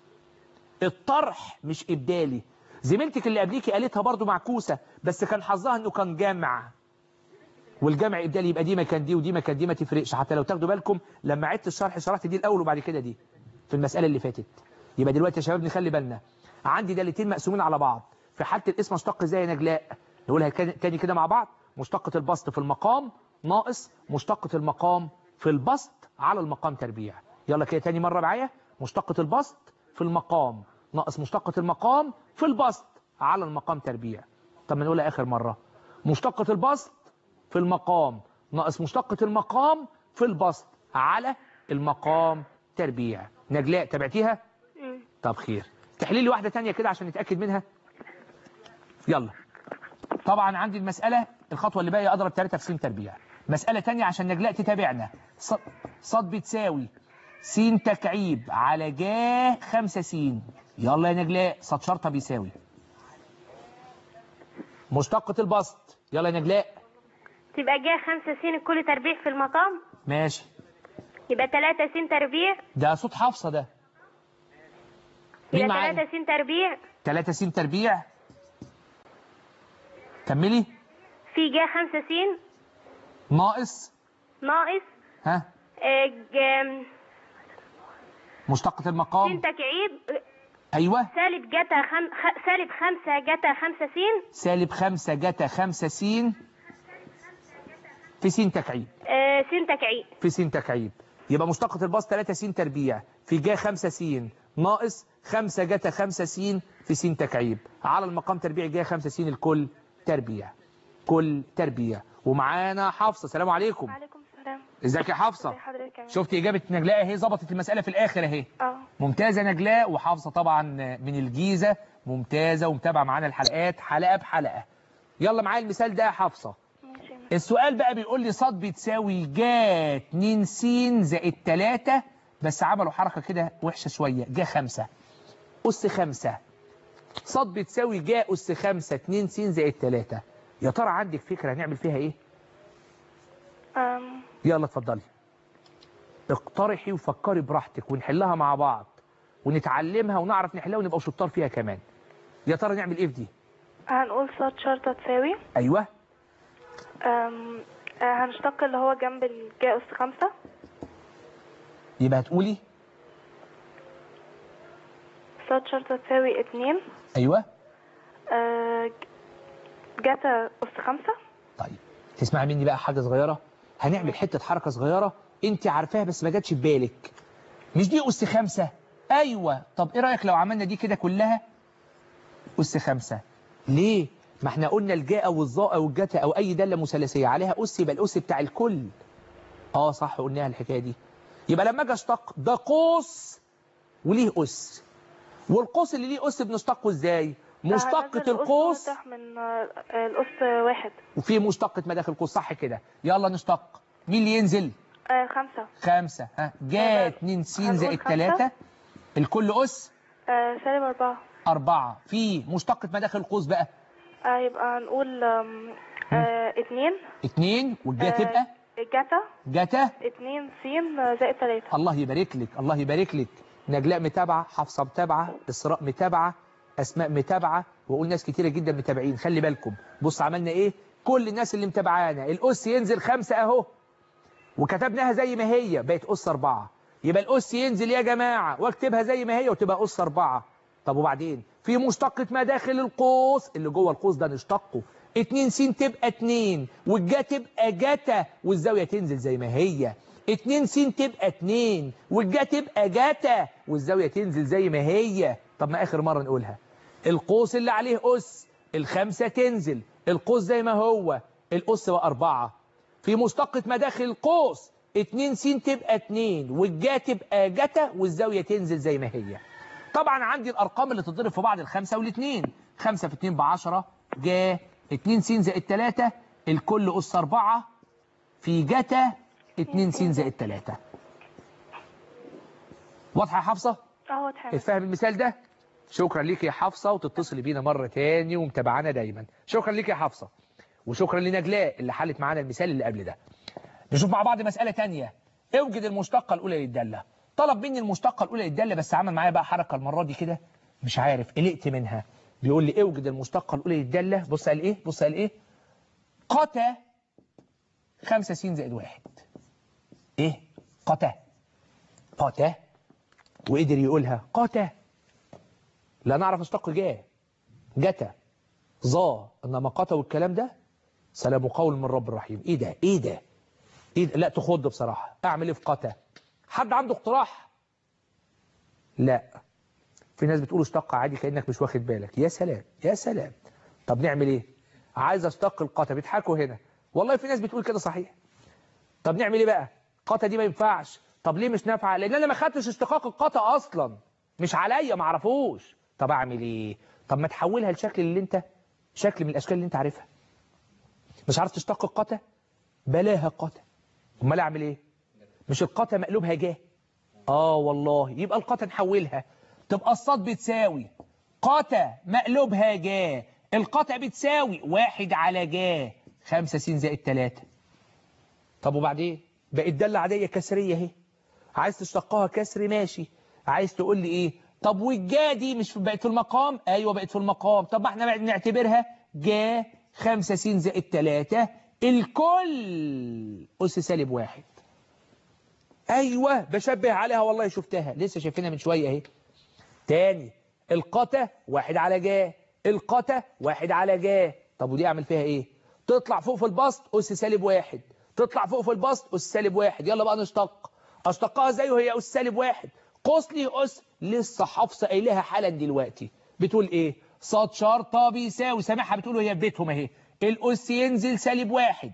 الطرح مش ابدالي زميلتك اللي قبليكي قالتها برضو معكوسه بس كان حظها انه كان جمع والجمع ابدالي يبقى دي مكان دي ودي مكان دي ما تفرقش حتى لو تاخدوا بالكم لما عدت الشرح شرحت دي الاول وبعد كده دي في المساله اللي فاتت يبقى دلوقتي يا شباب نخلي بالنا عندي دالتين مقسومين على بعض في حاله الاسم اشتق ازاي يا نجلاء نقولها تاني كده مع بعض مشتقة البسط في المقام ناقص مشتقة المقام في البسط على المقام تربيع يلا كده تاني مرة معايا مشتقة البسط في المقام ناقص مشتقة المقام في البسط على المقام تربيع طب ما نقولها آخر مرة مشتقة البسط في المقام ناقص مشتقة المقام في البسط على المقام تربيع نجلاء تابعتيها مم. طب خير تحليل لي واحدة تانية كده عشان نتأكد منها يلا طبعا عندي المسألة الخطوة اللي باقية أضرب 3 في س تربيع مسألة تانية عشان نجلاء تتابعنا ص- صاد بتساوي س تكعيب على جا 5 س يلا يا نجلاء صاد شرطة بيساوي مشتقة البسط يلا يا نجلاء تبقى جا خمسة س الكل تربيع في المقام ماشي يبقى تلاتة س تربيع ده صوت حفصة ده مين يبقى معايا تلاتة س تربيع 3 س تربيع كملي في جا خمسة س ناقص ناقص ها آه، جا- مشتقة س المقام تكعيب أيوه سالب جتا خم... خ... سالب خمسة جتا خمسة س سالب 5 جتا 5 س في س تكعيب آه، س تكعيب في س تكعيب يبقى مشتقة الباص 3 س تربيع في جا 5 س ناقص 5 جتا 5 س في س تكعيب على المقام تربيع جا 5 س الكل تربيع كل تربيع ومعانا حفصة سلام عليكم وعليكم السلام ازيك يا حفصة ازي حضرتك كمان شفت إجابة نجلاء اهي ظبطت المسألة في الآخر اهي اه ممتازة نجلاء وحافظة طبعا من الجيزة ممتازة ومتابعة معانا الحلقات حلقة بحلقة يلا معايا المثال ده يا حافظة ماشي السؤال بقى بيقول لي صاد بتساوي جا 2 س زائد 3 بس عملوا حركة كده وحشة شوية جا 5 أس 5 صاد بتساوي جا أس 5 2 س زائد 3 يا ترى عندك فكرة هنعمل فيها إيه؟ أم... يلا اتفضلي اقترحي وفكري براحتك ونحلها مع بعض ونتعلمها ونعرف نحلها ونبقى شطار فيها كمان يا ترى نعمل ايه في دي هنقول صاد شرطة تساوي ايوه أم... آه، هنشتق اللي هو جنب الجا أس خمسة يبقى هتقولي صاد شرطة تساوي اتنين ايوه آه، ج- جتا أس خمسة طيب تسمعي مني بقى حاجه صغيره هنعمل حته حركه صغيره انت عارفاها بس ما جاتش في بالك مش دي اس خمسة ايوه طب ايه رايك لو عملنا دي كده كلها اس خمسة ليه ما احنا قلنا الجاء او الظاء او الجتا او اي داله مثلثيه عليها اس يبقى الاس بتاع الكل اه صح قلناها الحكايه دي يبقى لما اجي اشتق ده قوس وليه اس والقوس اللي ليه اس بنشتقه ازاي مشتقة هنزل القوس واضح من آه، القوس واحد وفي مشتقة مداخل القوس صح كده يلا نشتق مين اللي ينزل آه، خمسة خمسة ها جا هنقول- 2 س هنقول زائد خمسة. 3 الكل أس آه، سالب أربعة أربعة في مشتقة مداخل القوس بقى آه، يبقى هنقول آم، آه، اتنين اتنين والجا آه، تبقى جتا جاتا اتنين سين آه، زائد تلاتة الله يبارك لك الله يبارك لك نجلاء متابعة حفصة متابعة إسراء متابعة أسماء متابعة وأقول ناس كتيرة جدا متابعين خلي بالكم بص عملنا إيه كل الناس اللي متابعانا الأس ينزل خمسة أهو وكتبناها زي ما هي بقت أس أربعة يبقى الأس ينزل يا جماعة واكتبها زي ما هي وتبقى أس أربعة طب وبعدين في مشتقة ما داخل القوس اللي جوه القوس ده نشتقه 2 س تبقى 2 والجا تبقى جتا والزاوية تنزل زي ما هي 2 س تبقى 2 والجا تبقى جتا والزاوية تنزل زي ما هي طب ما آخر مرة نقولها القوس اللي عليه أس الخمسة تنزل القوس زي ما هو الأس بقى أربعة في مشتقة مداخل القوس 2 س تبقى 2 والجا تبقى جتا والزاوية تنزل زي ما هي طبعا عندي الأرقام اللي تضرب في بعض الخمسة والاثنين خمسة في 2 ب 10 جا 2 س زائد 3 الكل أس 4 في جتا 2 س زائد 3 واضحة يا حفصة؟ اهو اتحمل اتفهم المثال ده؟ شكرا ليك يا حفصة وتتصلي بينا مرة تاني ومتابعانا دايما شكرا ليك يا حفصة وشكرا لنجلاء اللي حلت معانا المثال اللي قبل ده نشوف مع بعض مسألة تانية اوجد المشتقة الأولى للدالة طلب مني المشتقة الأولى للدالة بس عمل معايا بقى حركة المرة دي كده مش عارف قلقت منها بيقول لي اوجد المشتقة الأولى للدالة بص قال إيه بص قال إيه قتا خمسة س زائد واحد إيه قتا قتا وقدر يقولها قتا لا نعرف اشتق جاه جتا ظا انما قتا والكلام ده سلام قول من رب الرحيم ايه ده ايه ده ايه ده؟ لا تخض بصراحة اعمل ايه في قتا حد عنده اقتراح لا في ناس بتقول اشتق عادي كأنك مش واخد بالك يا سلام يا سلام طب نعمل ايه عايز اشتق القتا بيضحكوا هنا والله في ناس بتقول كده صحيح طب نعمل ايه بقى قتا دي ما ينفعش طب ليه مش نافعه لان انا ما خدتش اشتقاق القتا اصلا مش عليا ما اعرفوش طب اعمل ايه طب ما تحولها لشكل اللي انت شكل من الاشكال اللي انت عارفها مش عارف تشتق القتا بلاها قتا امال اعمل ايه مش القتا مقلوبها جاه اه والله يبقى القتا نحولها تبقى الصاد بتساوي قتا مقلوبها جاه القتا بتساوي واحد على جاه خمسة س زائد تلاتة طب وبعدين بقت دالة عادية كسرية اهي عايز تشتقها كسر ماشي عايز تقول لي ايه طب والجا دي مش في- بقت في المقام ايوه بقت في المقام طب ما احنا بقى نعتبرها جا 5 س زائد 3 الكل اس سالب واحد ايوه بشبه عليها والله شفتها لسه شايفينها من شويه اهي تاني القتا واحد على جا القتا واحد على جا طب ودي اعمل فيها ايه تطلع فوق في البسط اس سالب واحد تطلع فوق في البسط اس سالب واحد يلا بقى نشتق اشتقها ازاي وهي اس سالب واحد قوس لي اس لسه حافظه قايلها حالا دلوقتي بتقول ايه صاد شرطه بيساوي سامعها بتقول وهي في بيتهم اهي الاس ينزل سالب واحد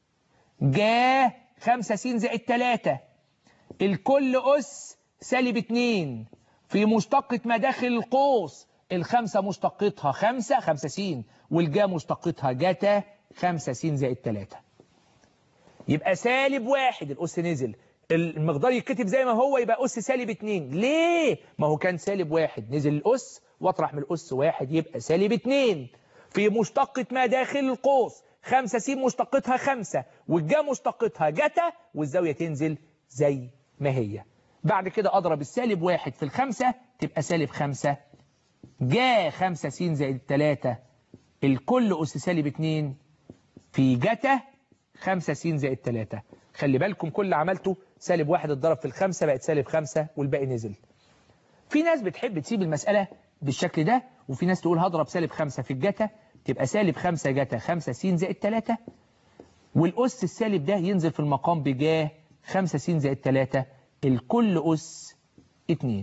جا 5 س زائد 3 الكل أس سالب 2 في مشتقة مداخل القوس الخمسة مشتقتها 5 5 س والجا مشتقتها جتا 5 س زائد 3 يبقى سالب واحد الأس نزل المقدار يتكتب زي ما هو يبقى أس سالب 2 ليه؟ ما هو كان سالب واحد نزل الأس واطرح من الأس واحد يبقى سالب 2 في مشتقة ما داخل القوس 5 س مشتقتها 5 والجا مشتقتها جتا والزاوية تنزل زي ما هي بعد كده أضرب السالب واحد في الخمسة تبقى سالب 5 جا 5 س زائد 3 الكل أس سالب 2 في جتا 5 س زائد 3 خلي بالكم كل اللي عملته سالب واحد اتضرب في الخمسة بقت سالب 5 والباقي نزل في ناس بتحب تسيب المسألة بالشكل ده وفي ناس تقول هضرب سالب 5 في الجتا تبقى سالب 5 جتا 5 س زائد 3 والأس السالب ده ينزل في المقام بجاه 5 س زائد 3 الكل أس 2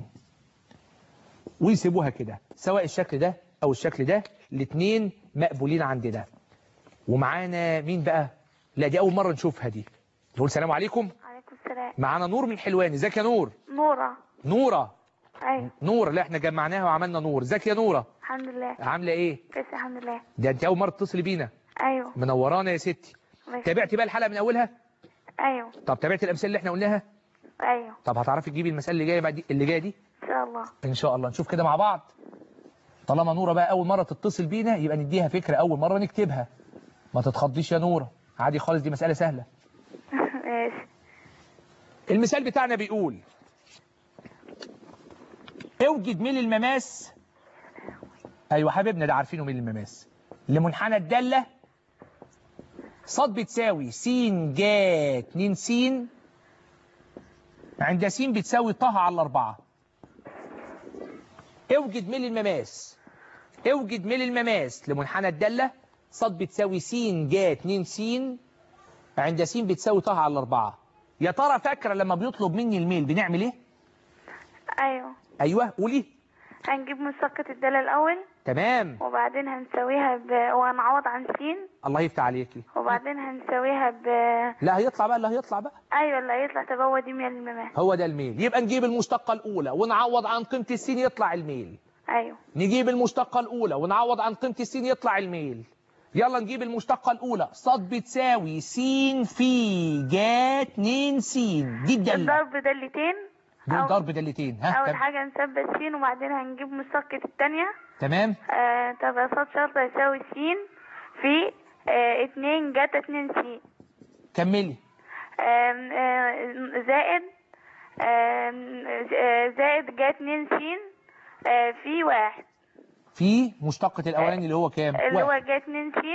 ويسيبوها كده سواء الشكل ده أو الشكل ده الاثنين مقبولين عند ده ومعانا مين بقى لا دي أول مرة نشوفها دي نقول سلام عليكم عليكم السلام معانا نور من حلوان ازيك يا نور نورة نورة أيوة نور اللي احنا جمعناها وعملنا نور ازيك يا نورة الحمد لله عامله ايه كويس الحمد لله ده انت اول مره تتصلي بينا ايوه منورانا يا ستي ماشي. تابعتي بقى الحلقه من اولها ايوه طب تابعتي الامثله اللي احنا قلناها ايوه طب هتعرفي تجيبي المساله اللي جايه بعد اللي جايه دي ان شاء الله ان شاء الله نشوف كده مع بعض طالما نوره بقى اول مره تتصل بينا يبقى نديها فكره اول مره نكتبها ما تتخضيش يا نوره عادي خالص دي مساله سهله ماشي المثال بتاعنا بيقول اوجد ميل المماس ايوه حبيبنا ده عارفينه ميل المماس لمنحنى الداله ص بتساوي س جا 2 س عند س بتساوي ط على 4 اوجد ميل المماس اوجد ميل المماس لمنحنى الداله ص بتساوي س جا 2 س عند س بتساوي ط على 4 يا ترى فاكره لما بيطلب مني الميل بنعمل ايه ايوه ايوه قولي هنجيب مشتقة الدالة الاول تمام وبعدين هنساويها ب وهنعوض عن س الله يفتح عليكي وبعدين هنساويها ب لا هيطلع بقى اللي هيطلع بقى ايوه اللي هيطلع تبقى هو دي من الممات هو ده الميل يبقى نجيب المشتقه الاولى ونعوض عن قيمه السين يطلع الميل ايوه نجيب المشتقه الاولى ونعوض عن قيمه السين يطلع الميل يلا نجيب المشتقه الاولى ص بتساوي س في جا 2 س دي الداله الضرب دالتين دول أو- ضرب دالتين ها اول تم- حاجة نثبت س وبعدين هنجيب مشتقة التانية تمام آه تبقى صاد شرطة يساوي س في آه اتنين جاتا اتنين س كملي آم، آه، زائد آم، آه، زائد جا اتنين س آه، في واحد في مشتقه الاولاني اللي هو كام اللي هو واحد. جا اتنين س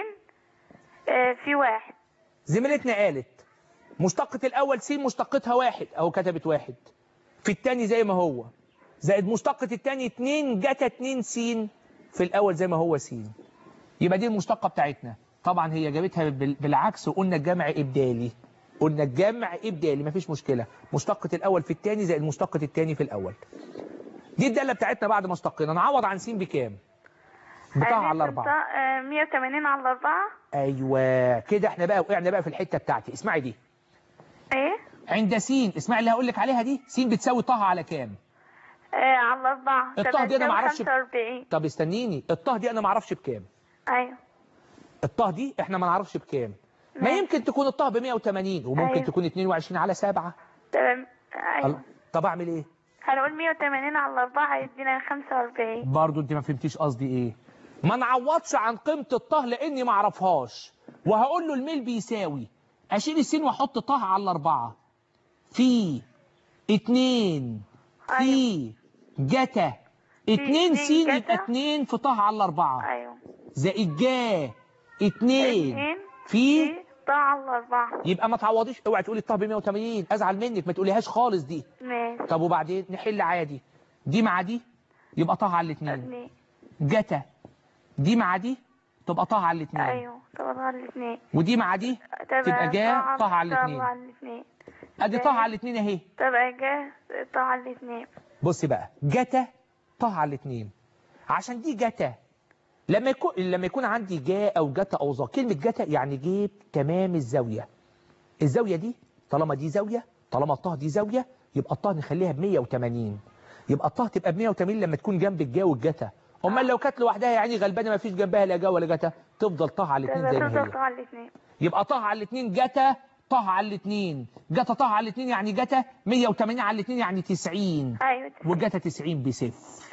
آه، في واحد زميلتنا قالت مشتقة الأول س مشتقتها واحد أو كتبت واحد في التاني زي ما هو زائد مشتقة التاني اتنين جت اتنين س في الأول زي ما هو س يبقى دي المشتقة بتاعتنا طبعا هي جابتها بال- بالعكس وقلنا الجمع إبدالي قلنا الجمع إبدالي مفيش مشكلة مشتقة الأول في التاني زائد مشتقة التاني في الأول دي الدالة بتاعتنا بعد ما اشتقينا نعوض عن س بكام؟ بتاع على الأربعة مية وتمانين على الأربعة أيوة كده احنا بقى وقعنا بقى في الحتة بتاعتي اسمعي دي ايه عند س اسمعي اللي هقول لك عليها دي س بتساوي طه على كام آه، على الأربعة الطه دي أنا معرفش- خمسة وأربعين طب استنيني الطه دي انا ما اعرفش بكام أيوه الطه دي احنا ما نعرفش بكام ما ماشي. يمكن تكون الطه ب 180 وممكن أيوة. تكون 22 على 7 تمام أيوه طب اعمل ايه هنقول مية وتمانين على الأربعة هيدينا خمسة وأربعين برضو انت ما فهمتيش قصدي ايه ما نعوضش عن قيمه الطه لاني ما اعرفهاش وهقول له الميل بيساوي اشيل السين واحط طه على الاربعه في اتنين في جتا اتنين اتنين سين جتا. يبقى اتنين في طه على الاربعه أيوه زائد جا اتنين اتنين في في طه على الأربعة يبقى ما تعوضيش اوعي تقولي الطه ب 180 ازعل منك ما تقوليهاش خالص دي ماشي طب وبعدين نحل عادي دي مع دي يبقى طه على الاثنين اتنين جتا دي مع دي تبقى طه على الاثنين أيوه طبعا على الاثنين ودي مع دي تبقى جا طه على طه الاثنين على الاثنين ادي طه على الاثنين اهي تبقى جا طه على الاثنين بصي بقى جتا طه على الاثنين عشان دي جتا لما يكون لما يكون عندي جا او جتا او ظا كلمه جتا يعني جيب تمام الزاويه الزاويه دي طالما دي زاويه طالما الطه دي زاويه يبقى الطه نخليها ب 180 يبقى الطه تبقى ب 180 لما تكون جنب الجا والجتا امال لو كانت لوحدها يعني غلبانه ما فيش جنبها لا جا ولا جتا تفضل طه على الاثنين تبقى زي ما تفضل هي طه على الاثنين يبقى طه على الاثنين جتا طه على الاثنين جتا طه على الاثنين يعني جتا 180 على الاثنين يعني 90 ايوه وجتا 90 بصفر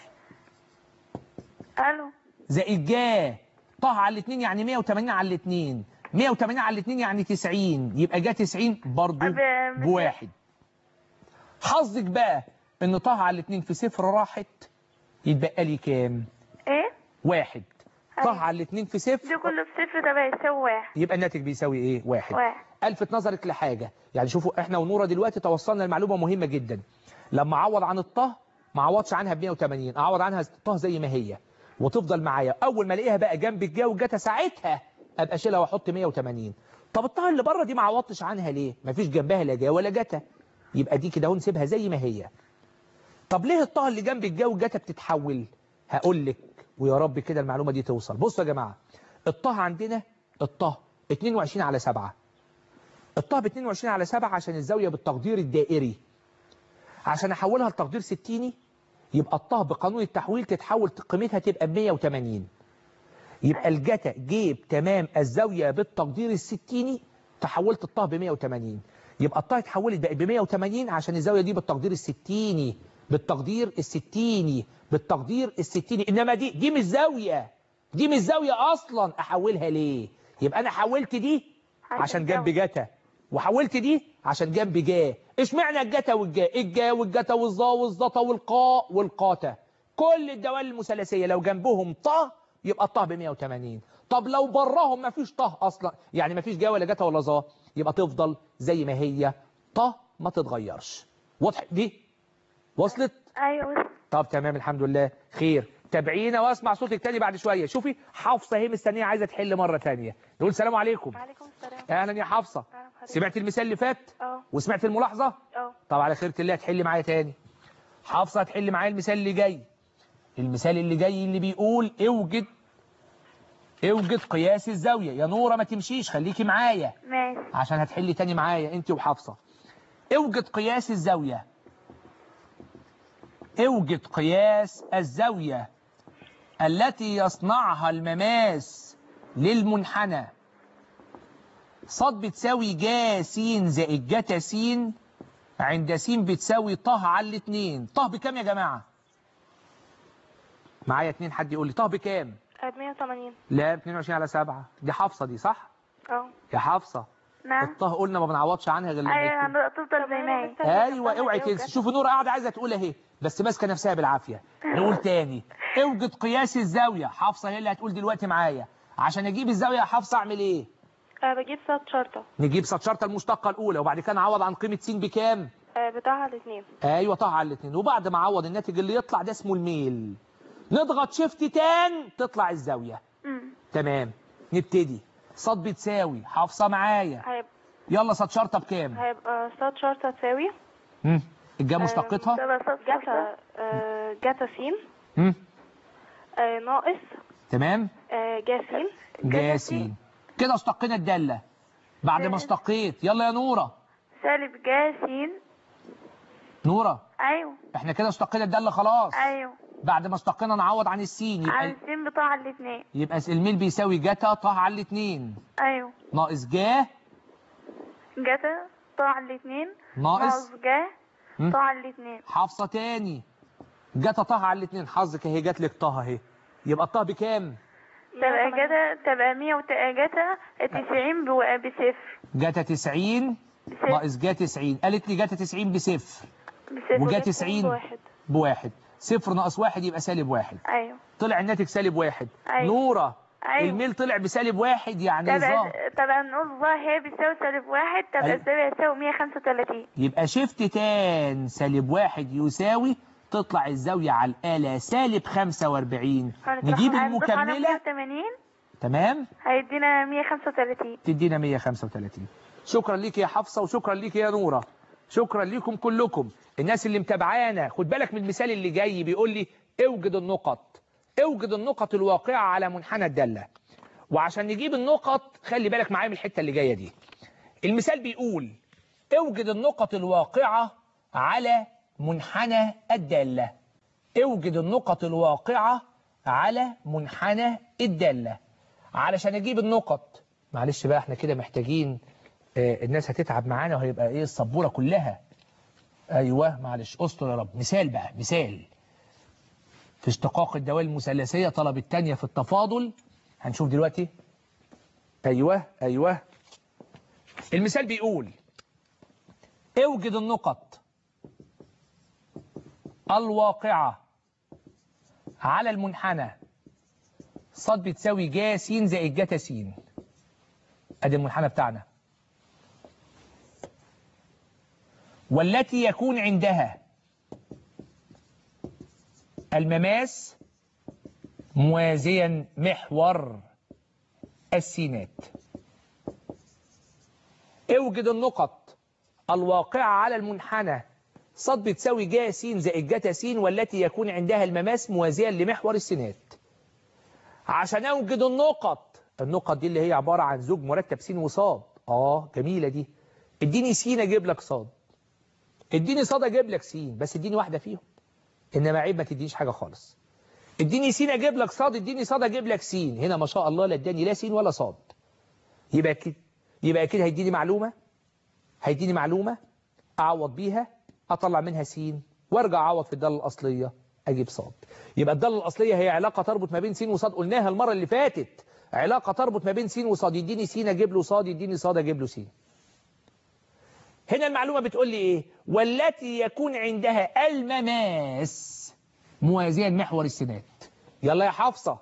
الو زائد جا طه على الاثنين يعني 180 على الاثنين 180 على الاثنين يعني 90 يبقى جا 90 برضه ب- ب- بواحد حظك بقى ان طه على الاثنين في صفر راحت يتبقى لي كام ايه واحد طه أيوة. على الاثنين في دي صفر كله بصفر تبقى يساوي واحد يبقى الناتج بيساوي ايه واحد واحد الفت نظرك لحاجه يعني شوفوا احنا ونوره دلوقتي توصلنا لمعلومه مهمه جدا لما اعوض عن الطه ما اعوضش عنها ب 180 اعوض عنها الطه زي ما هي وتفضل معايا اول ما الاقيها بقى جنب الجا والجتا ساعتها ابقى اشيلها واحط 180 طب الطه اللي بره دي ما عوضتش عنها ليه مفيش جنبها لا جا ولا جتا يبقى دي كده اهو نسيبها زي ما هي طب ليه الطه اللي جنب الجا والجتا بتتحول هقول لك ويا رب كده المعلومه دي توصل بصوا يا جماعه الطه عندنا الطه 22 على 7 الطه ب 22 على 7 عشان الزاويه بالتقدير الدائري عشان احولها لتقدير ستيني يبقى الطه بقانون التحويل تتحول قيمتها تبقى ب 180 يبقى الجتا جيب تمام الزاوية بالتقدير الستيني تحولت الطه ب 180 يبقى الطه اتحولت بقت ب 180 عشان الزاوية دي بالتقدير الستيني بالتقدير الستيني بالتقدير الستيني انما دي دي مش زاوية دي مش زاوية اصلا احولها ليه يبقى انا حولت دي عشان جنب جتا وحولت دي عشان جنب جا اشمعنى الجتا والجا الجا والجتا والظا والظتا والقاء والقاتا كل الدوال المثلثيه لو جنبهم طه يبقى الطه ب 180 طب لو براهم ما فيش طه اصلا يعني ما فيش جا ولا جتا ولا ظا يبقى تفضل زي ما هي طه ما تتغيرش واضح دي وصلت ايوه طب تمام الحمد لله خير تابعينا واسمع صوتك تاني بعد شويه شوفي حفصه هي مستنيه عايزه تحل مره تانية نقول سلام عليكم وعليكم السلام اهلا يا حفصه أهلا بحضرتك. سمعت المثال اللي فات اه وسمعت الملاحظه اه طب على خيرة الله هتحل معايا تاني حافظة هتحل معايا المثال اللي جاي المثال اللي جاي اللي بيقول اوجد اوجد قياس الزاوية يا نورة ما تمشيش خليكي معايا ماشي عشان هتحلي تاني معايا انت وحافظة اوجد قياس الزاوية اوجد قياس الزاوية التي يصنعها المماس للمنحنى صاد بتساوي جا س زائد جتا س عند س بتساوي طه على الاتنين طه بكام يا جماعة معايا اتنين حد يقول لي طه بكام 180 لا ب 22 على 7 دي حافظة دي صح اه يا حافظة نعم الطه قلنا ما بنعوضش عنها غير لما ايوه يكون هتفضل زي ما هي ايوه اوعي تنسي شوفي نور قاعده عايزه تقول اهي بس ماسكه نفسها بالعافيه نقول تاني اوجد قياس الزاويه حافظه هي اللي هتقول دلوقتي معايا عشان اجيب الزاويه يا حافظه اعمل ايه أه بجيب سات شرطة نجيب سطشرطه المشتقه الاولى وبعد كده نعوض عن قيمه س بكام أه بتاعها الاثنين ايوه طه على الاثنين وبعد ما اعوض الناتج اللي يطلع ده اسمه الميل نضغط شيفت تان تطلع الزاويه امم تمام نبتدي صاد بتساوي حافظه معايا هيبقى يلا سطشرطه بكام هيبقى سات شرطة تساوي مم. الجا مشتقتها تبقى سات جاتا أه جاتا سين مم. أه ناقص تمام أه جاسين جاسين كده اشتقينا الدالة بعد ما اشتقيت يلا يا نورة سالب جاسين نورة ايوه احنا كده اشتقينا الدالة خلاص ايوه بعد ما اشتقينا نعوض عن السين على يبقى السين بتاع الاثنين يبقى الميل بيساوي جتا طه على الاتنين ايوه ناقص جا جاتا طاع الاثنين ناقص ناقص جا مم. طاع الاثنين حافظة تاني جتا طه على الاتنين حظك اهي جات لك طه اهي يبقى الطه بكام تبقى جاتا تبقى 100 وت... جاتا 90 بو- بصفر جتا 90 بصفر ناقص جا 90 قالت لي جتا 90 بصفر بصفر وجا 90 بواحد بواحد صفر ناقص واحد يبقى سالب واحد ايوه طلع الناتج سالب واحد أيوة. نورة أيوة. الميل طلع بسالب واحد يعني ظا تبقى تبقى النص هي بيساوي سالب واحد تبقى أيوة. الزاوية يساوي 135 يبقى شيفت تان سالب واحد يساوي تطلع الزاوية على الآلة سالب 45 نجيب هنضيف على المكملة 180 تمام هيدينا 135 تدينا 135 شكرا ليك يا حفصة وشكرا ليك يا نورة شكرا ليكم كلكم الناس اللي متابعانا خد بالك من المثال اللي جاي بيقول لي اوجد النقط اوجد النقط الواقعة على منحنى الدالة وعشان نجيب النقط خلي بالك معايا من الحتة اللي جاية دي المثال بيقول اوجد النقط الواقعة على منحنى الدالة اوجد النقط الواقعة على منحنى الدالة علشان اجيب النقط معلش بقى احنا كده محتاجين اه الناس هتتعب معانا وهيبقى ايه السبورة كلها ايوه معلش استر يا رب مثال بقى مثال في اشتقاق الدوال المثلثية طلب التانية في التفاضل هنشوف دلوقتي ايوه ايوه المثال بيقول اوجد النقط الواقعة على المنحنى صاد بتساوي جا س زائد جتا س ادي المنحنى بتاعنا والتي يكون عندها المماس موازيا محور السينات اوجد النقط الواقعة على المنحنى صاد بتساوي جا س زائد جتا س والتي يكون عندها المماس موازيا لمحور السينات عشان اوجد النقط النقط دي اللي هي عبارة عن زوج مرتب س وصاد اه جميلة دي اديني س اجيب لك صاد اديني صاد اجيب لك س بس اديني واحدة فيهم انما عيب ما تدينيش حاجه خالص اديني سين اجيب لك صاد اديني صاد اجيب لك سين هنا ما شاء الله لا اداني لا سين ولا صاد يبقى كده يبقى كده هيديني معلومه هيديني معلومه اعوض بيها اطلع منها سين وارجع اعوض في الداله الاصليه اجيب صاد يبقى الداله الاصليه هي علاقه تربط ما بين سين وصاد قلناها المره اللي فاتت علاقه تربط ما بين سين وصاد يديني سين اجيب له صاد يديني صاد اجيب له سين هنا المعلومه بتقول لي ايه والتي يكون عندها المماس موازيا محور السينات يلا يا حفصه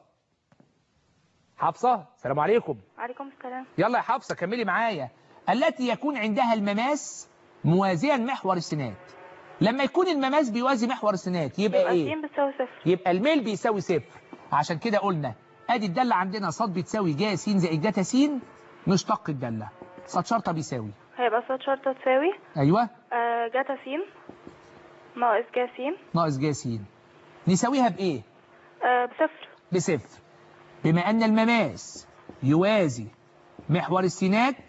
حفصه السلام عليكم عليكم السلام يلا يا حفصه كملي معايا التي يكون عندها المماس موازيا محور السينات لما يكون المماس بيوازي محور السينات يبقى يبقى ايه س بتساوي صفر يبقى الميل بيساوي صفر عشان كده قلنا ادي الداله عندنا صاد بتساوي جا س زائد جتا س نشتق الداله صاد شرطه بيساوي هيبقى صاد شرطة تساوي ايوه آه، جاتا س ناقص جا س ناقص جا س نساويها بايه آه، بصفر بصفر بما ان المماس يوازي محور السينات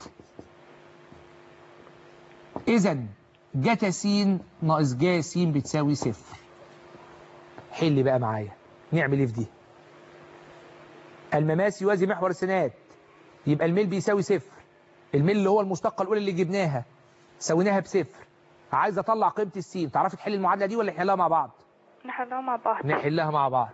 اذا جتا س ناقص جا س بتساوي صفر حل بقى معايا نعمل ايه في دي المماس يوازي محور السينات يبقى الميل بيساوي صفر الميل اللي هو المشتقه الاولى اللي جبناها سويناها بصفر عايز اطلع قيمه السين تعرفي تحل المعادله دي ولا نحلها مع بعض نحلها مع بعض نحلها مع بعض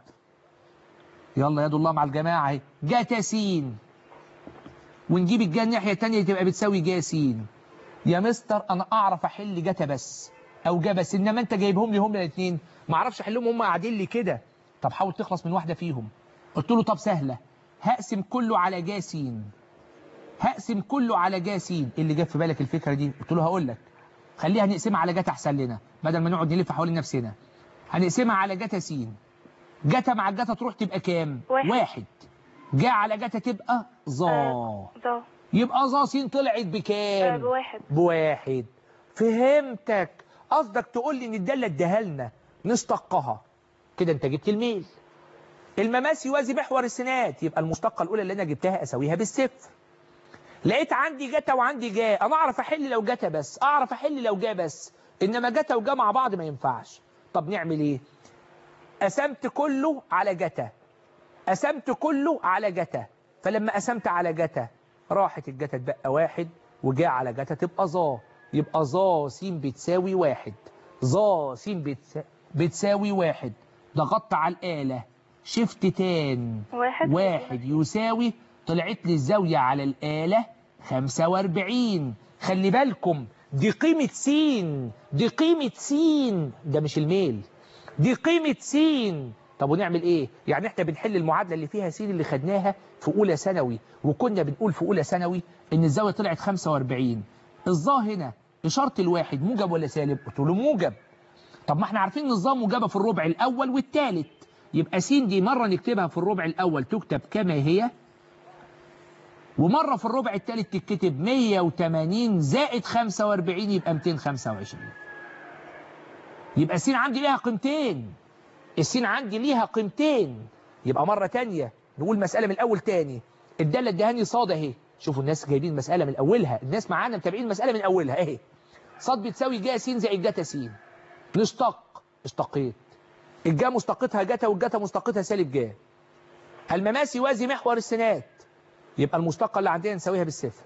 يلا يد الله مع الجماعة اهي جاتا سين ونجيب الجا الناحية التانية تبقى بتساوي جا سين يا مستر انا اعرف احل جاتا بس او جا بس انما انت جايبهم لي هم الاثنين ما اعرفش احلهم هم قاعدين لي كده طب حاول تخلص من واحدة فيهم قلت له طب سهلة هقسم كله على جا سين هقسم كله على جا سين إيه اللي جاب في بالك الفكرة دي قلت له هقول لك خليها نقسمها على جاتا احسن لنا بدل ما نقعد نلف حوالين نفسنا هنقسمها على جاتا سين جاتا مع جاتا تروح تبقى كام واحد. واحد جا على جاتا تبقى ظا آه، ظا يبقى ظا سين طلعت آه، بكام بواحد بواحد فهمتك قصدك تقول لي ان الداله اديها لنا نشتقها كده انت جبت الميل المماس يوازي محور السينات يبقى المشتقه الاولى اللي انا جبتها اساويها بالصفر لقيت عندي جتا وعندي جا انا اعرف احل لو جتا بس اعرف احل لو جا بس انما جتا وجا مع بعض ما ينفعش طب نعمل ايه قسمت كله على جتا قسمت كله على جتا فلما قسمت على جتا راحت الجتا تبقى واحد وجا على جتا تبقى ظا يبقى ظا س بتساوي واحد ظا س بتسا... بتساوي واحد ضغطت على الآلة شفت تان واحد واحد يساوي طلعت لي الزاوية على الآلة 45 خلي بالكم دي قيمة س دي قيمة س ده مش الميل دي قيمة س طب ونعمل ايه يعني احنا بنحل المعادلة اللي فيها س اللي خدناها في اولى ثانوي وكنا بنقول في اولى ثانوي ان الزاوية طلعت 45 الظا هنا اشارة الواحد موجب ولا سالب قلت له موجب طب ما احنا عارفين ان الظا موجبة في الربع الاول والثالث يبقى س دي مرة نكتبها في الربع الاول تكتب كما هي ومرة في الربع الثالث تتكتب 180 زائد 45 يبقى 225 يبقى السين عندي ليها قيمتين السين عندي ليها قيمتين يبقى مرة تانية نقول مسألة من الأول تاني الدالة ادهاني صاد اهي شوفوا الناس جايبين المسألة من أولها الناس معانا متابعين المسألة من أولها اهي صاد بتساوي جا س زائد جتا س نشتق اشتقيت الجا مشتقتها جتا والجتا مشتقتها سالب جا المماس يوازي محور السينات يبقى المشتقة اللي عندنا نساويها بالصفر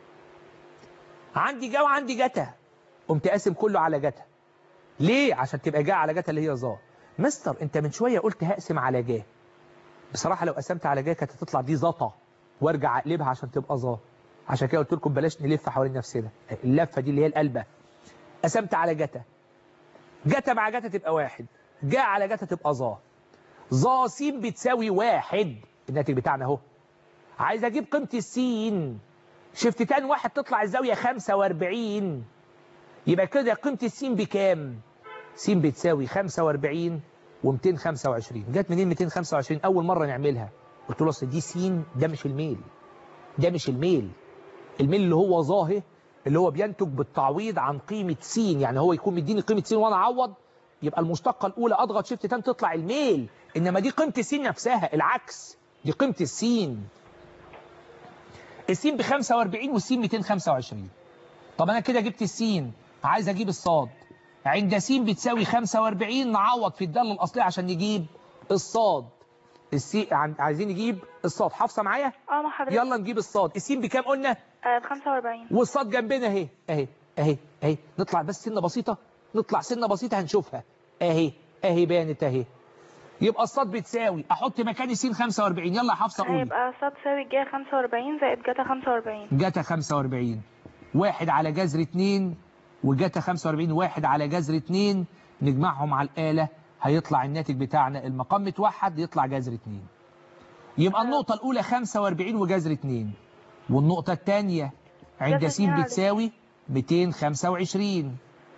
عندي جا وعندي جتا قمت قاسم كله على جتا ليه عشان تبقى جا على جتا اللي هي ظا مستر انت من شوية قلت هقسم على جا بصراحة لو قسمت على جا كانت هتطلع دي زطا وارجع اقلبها عشان تبقى ظا عشان كده قلت لكم بلاش نلف حوالين نفسنا اللفة دي اللي هي القلبة قسمت على جتا جتا مع جتا تبقى واحد جا على جتا تبقى ظا ظا س بتساوي واحد الناتج بتاعنا اهو عايز اجيب قيمة السين شفت تاني واحد تطلع الزاوية 45 يبقى كده قيمة السين بكام س بتساوي 45 و225 جت منين 225 اول مرة نعملها قلت له اصل دي س ده مش الميل ده مش الميل الميل اللي هو ظاهر اللي هو بينتج بالتعويض عن قيمة س يعني هو يكون مديني قيمة س وانا اعوض يبقى المشتقة الاولى اضغط شيفت تان تطلع الميل انما دي قيمة السين نفسها العكس دي قيمة السين السين ب 45 والسين 225 طب انا كده جبت السين عايز اجيب الصاد عند س بتساوي 45 نعوض في الدالة الأصلية عشان نجيب الصاد السي عن- عايزين نجيب الصاد حافظة معايا اه مع حضرتك يلا نجيب الصاد السين بكام قلنا آه ب 45 والصاد جنبنا اهي اهي اهي اهي نطلع بس سنه بسيطه نطلع سنه بسيطه هنشوفها اهي اهي بانت اهي يبقى الصاد بتساوي احط مكان السين 45 يلا يا حفصه قولي هيبقى صاد تساوي جا 45 زائد جتا 45 جتا 45 واحد على جذر 2 وجتا 45 واحد على جذر 2 نجمعهم على الآلة هيطلع الناتج بتاعنا المقام متوحد يطلع جذر 2 يبقى النقطة الأولى 45 وجذر 2 والنقطة الثانية عند جذر س اتنين على بتساوي 225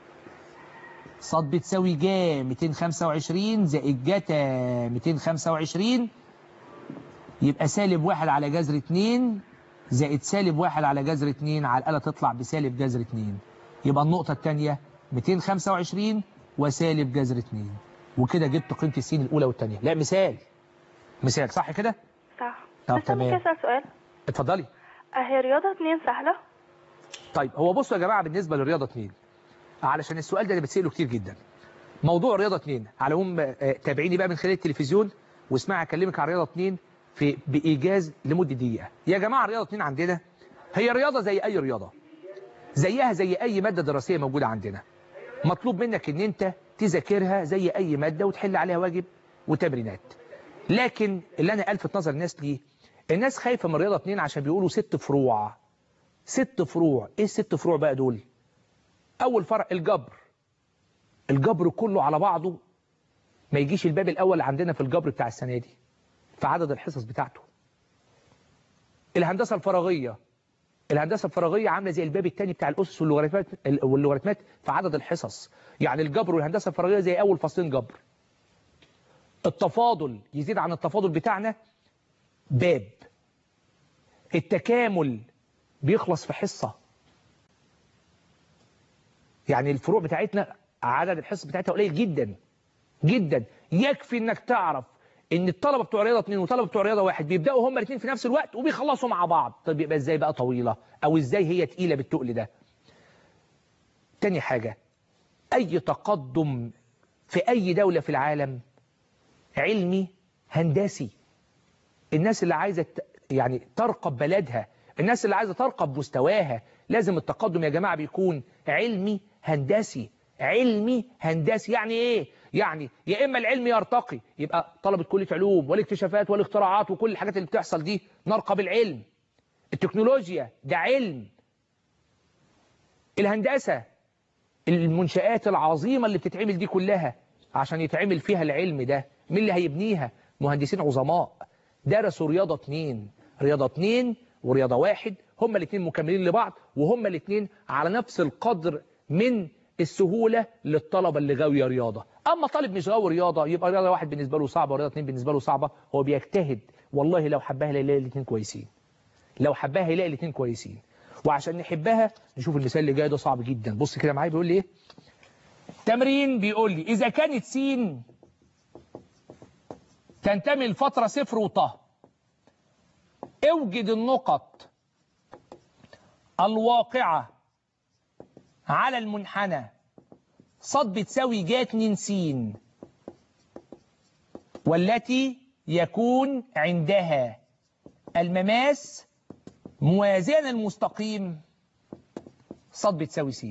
صاد بتساوي جا 225 زائد جتا 225 يبقى سالب واحد على جذر 2 زائد سالب واحد على جذر 2 على الآلة تطلع بسالب جذر 2 يبقى النقطة الثانية 225 وسالب جذر 2 وكده جبت قيمة السين الأولى والثانية لا مثال مثال صح كده؟ صح طب بس أنا تمام. ممكن أسأل سؤال اتفضلي اهي رياضة اتنين سهلة طيب هو بصوا يا جماعة بالنسبة للرياضة 2 علشان السؤال ده اللي بتسأله كتير جدا موضوع رياضة 2 على العموم آه، تابعيني بقى من خلال التلفزيون واسمعي اكلمك عن رياضة 2 في بإيجاز لمدة دقيقة يا جماعة رياضة 2 عندنا هي رياضة زي أي رياضة زيها زي أي مادة دراسية موجودة عندنا مطلوب منك ان انت تذاكرها زي اي مادة وتحل عليها واجب وتمرينات لكن اللي انا الفت نظر الناس ليه الناس خايفة من رياضة 2 عشان بيقولوا ست فروع ست فروع ايه الست فروع بقى دول اول فرع الجبر الجبر كله على بعضه ما يجيش الباب الاول عندنا في الجبر بتاع السنة دي في عدد الحصص بتاعته الهندسة الفراغية الهندسة الفراغية عاملة زي الباب الثاني بتاع الأسس واللوغاريتمات واللوغاريتمات في عدد الحصص يعني الجبر والهندسة الفراغية زي أول فصلين جبر التفاضل يزيد عن التفاضل بتاعنا باب التكامل بيخلص في حصة يعني الفروع بتاعتنا عدد الحصص بتاعتها قليل جدا جدا يكفي انك تعرف ان الطلبه بتوع رياضه 2 والطلبه بتوع رياضه واحد بيبداوا هما الاثنين في نفس الوقت وبيخلصوا مع بعض طب يبقى ازاي بقى طويله او ازاي هي تقيله بالتقل ده تاني حاجه اي تقدم في اي دوله في العالم علمي هندسي الناس اللي عايزه ت- يعني ترقب بلدها الناس اللي عايزه ترقب مستواها لازم التقدم يا جماعه بيكون علمي هندسي علمي هندسي يعني ايه يعني يا اما العلم يرتقي يبقى طلبه كليه علوم والاكتشافات والاختراعات وكل الحاجات اللي بتحصل دي نرقب العلم التكنولوجيا ده علم الهندسه المنشآت العظيمة اللي بتتعمل دي كلها عشان يتعمل فيها العلم ده مين اللي هيبنيها مهندسين عظماء درسوا رياضة اتنين رياضة اتنين ورياضة واحد هما الاتنين مكملين لبعض وهما الاتنين على نفس القدر من السهولة للطلبة اللي غاوية رياضة أما طالب مش غاوي رياضة يبقى رياضة واحد بالنسبة له صعبة ورياضة اتنين بالنسبة له صعبة هو بيجتهد والله لو حبها هيلاقي الاتنين كويسين لو حبها هيلاقي الاتنين كويسين وعشان نحبها نشوف المثال اللي جاي ده صعب جدا بص كده معايا بيقول لي ايه تمرين بيقول لي إذا كانت س تنتمي لفترة صفر وطه اوجد النقط الواقعة على المنحنى صاد بتساوي جا 2 س والتي يكون عندها المماس موازين المستقيم صاد بتساوي س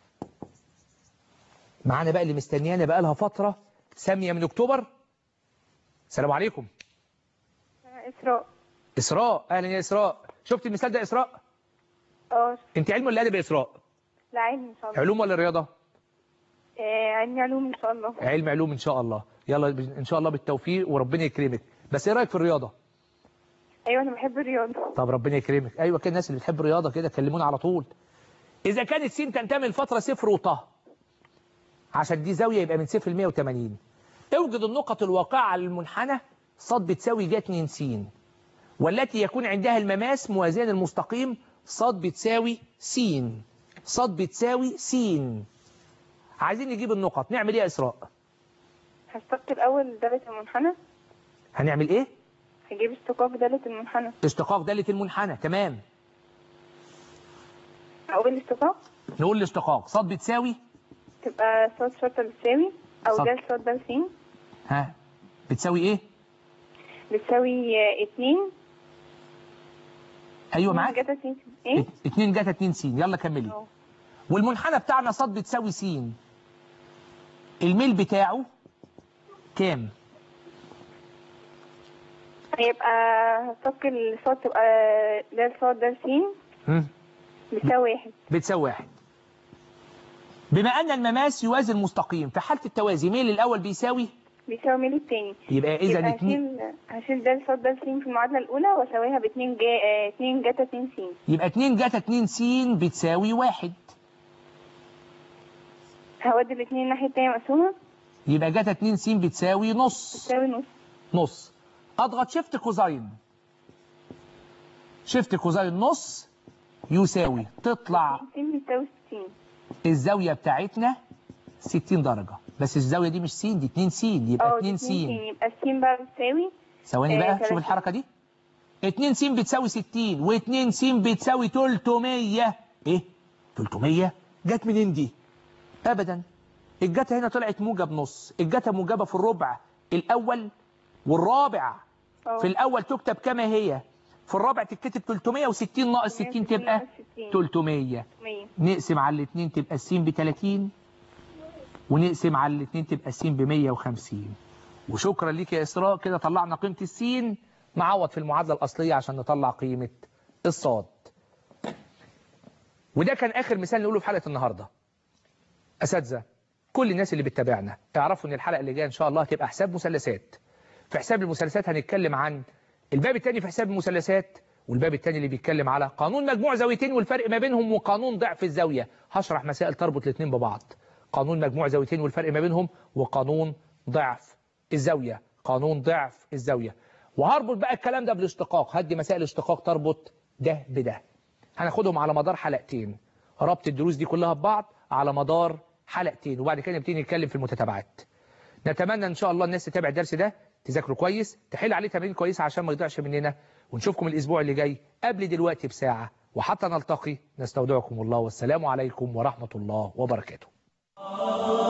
معانا بقى اللي مستنيانا بقى لها فترة سامية من أكتوبر السلام عليكم إسراء إسراء أهلا يا إسراء شفت المثال ده إسراء اه أنت علم ولا أدب يا إسراء لا علم إن شاء الله علوم ولا رياضة آه، علمي علوم إن شاء الله علم علوم إن شاء الله يلا إن شاء الله بالتوفيق وربنا يكرمك بس إيه رأيك في الرياضة أيوة أنا بحب الرياضة طب ربنا يكرمك أيوة كده الناس اللي بتحب الرياضة كده كلمونا على طول إذا كانت س تنتمي لفترة صفر وطه عشان دي زاوية يبقى من صفر ل 180 اوجد النقط الواقعة على المنحنى صاد بتساوي ج 2 س والتي يكون عندها المماس موازين المستقيم صاد بتساوي س صاد بتساوي س عايزين نجيب النقط نعمل ايه يا اسراء هشتق الأول دالة المنحنى هنعمل ايه هجيب اشتقاق دالة المنحنى اشتقاق دالة المنحنى تمام أقول اشتقاق نقول الاشتقاق صاد بتساوي تبقى صاد شرطة بتساوي أو صاد. د صاد د س ها بتساوي ايه بتساوي آه، اتنين ايوه معاك جتا س ايه؟ ات- اتنين جتا اتنين س يلا كملي اه. والمنحنى بتاعنا صاد بتساوي س الميل بتاعه كام هيبقى هتصفي الصاد تبقى د صاد د س هم؟ بتساوي واحد بتساوي واحد بما ان المماس يوازي المستقيم في حالة التوازي ميل الاول بيساوي بيساوي ميل التاني يبقى اذا يبقى اتنين هشيل هشيل د صاد د س في المعادلة الأولى وأساويها باتنين جا آه، اتنين جتا اتنين س يبقى 2 جتا 2 س بتساوي واحد هودي الاتنين الناحية التانية مقسومة يبقى جتا 2 س بتساوي نص بتساوي نص نص اضغط شيفت كوزاين شيفت كوزاين نص يساوي تطلع س بتساوي ستين الزاوية بتاعتنا 60 درجة بس الزاوية دي مش س دي 2 س يبقى اه 2 دي س يبقى السين بقى بتساوي ثواني آه، بقى شوف 30. الحركة دي 2 س بتساوي 60 و2 س بتساوي 300 ايه 300 جت منين دي ابدا الجتا هنا طلعت موجب نص الجتا موجبة في الربع الاول والرابع اه. في الاول تكتب كما هي في الرابع تتكتب 360 ناقص 60 تبقى 300 مية نقسم على الاثنين تبقى السين ب 30 ونقسم على الاثنين تبقى السين ب 150 وشكرا ليك يا اسراء كده طلعنا قيمه السين نعوض في المعادله الاصليه عشان نطلع قيمه الصاد وده كان اخر مثال نقوله في حلقه النهارده اساتذه كل الناس اللي بتتابعنا اعرفوا ان الحلقه اللي جايه ان شاء الله هتبقى حساب مثلثات في حساب المثلثات هنتكلم عن الباب الثاني في حساب المثلثات والباب الثاني اللي بيتكلم على قانون مجموع زاويتين والفرق ما بينهم وقانون ضعف الزاوية هشرح مسائل تربط الاثنين ببعض قانون مجموع زاويتين والفرق ما بينهم وقانون ضعف الزاوية قانون ضعف الزاوية وهربط بقى الكلام ده بالاشتقاق هدي مسائل اشتقاق تربط ده بده هناخدهم على مدار حلقتين ربط الدروس دي كلها ببعض على مدار حلقتين وبعد كده نبتدي نتكلم في المتتابعات نتمنى ان شاء الله الناس تتابع الدرس ده تذاكره كويس تحل عليه تمرين كويس عشان ما يضيعش مننا ونشوفكم الاسبوع اللي جاي قبل دلوقتي بساعة وحتى نلتقي نستودعكم الله والسلام عليكم ورحمة الله وبركاته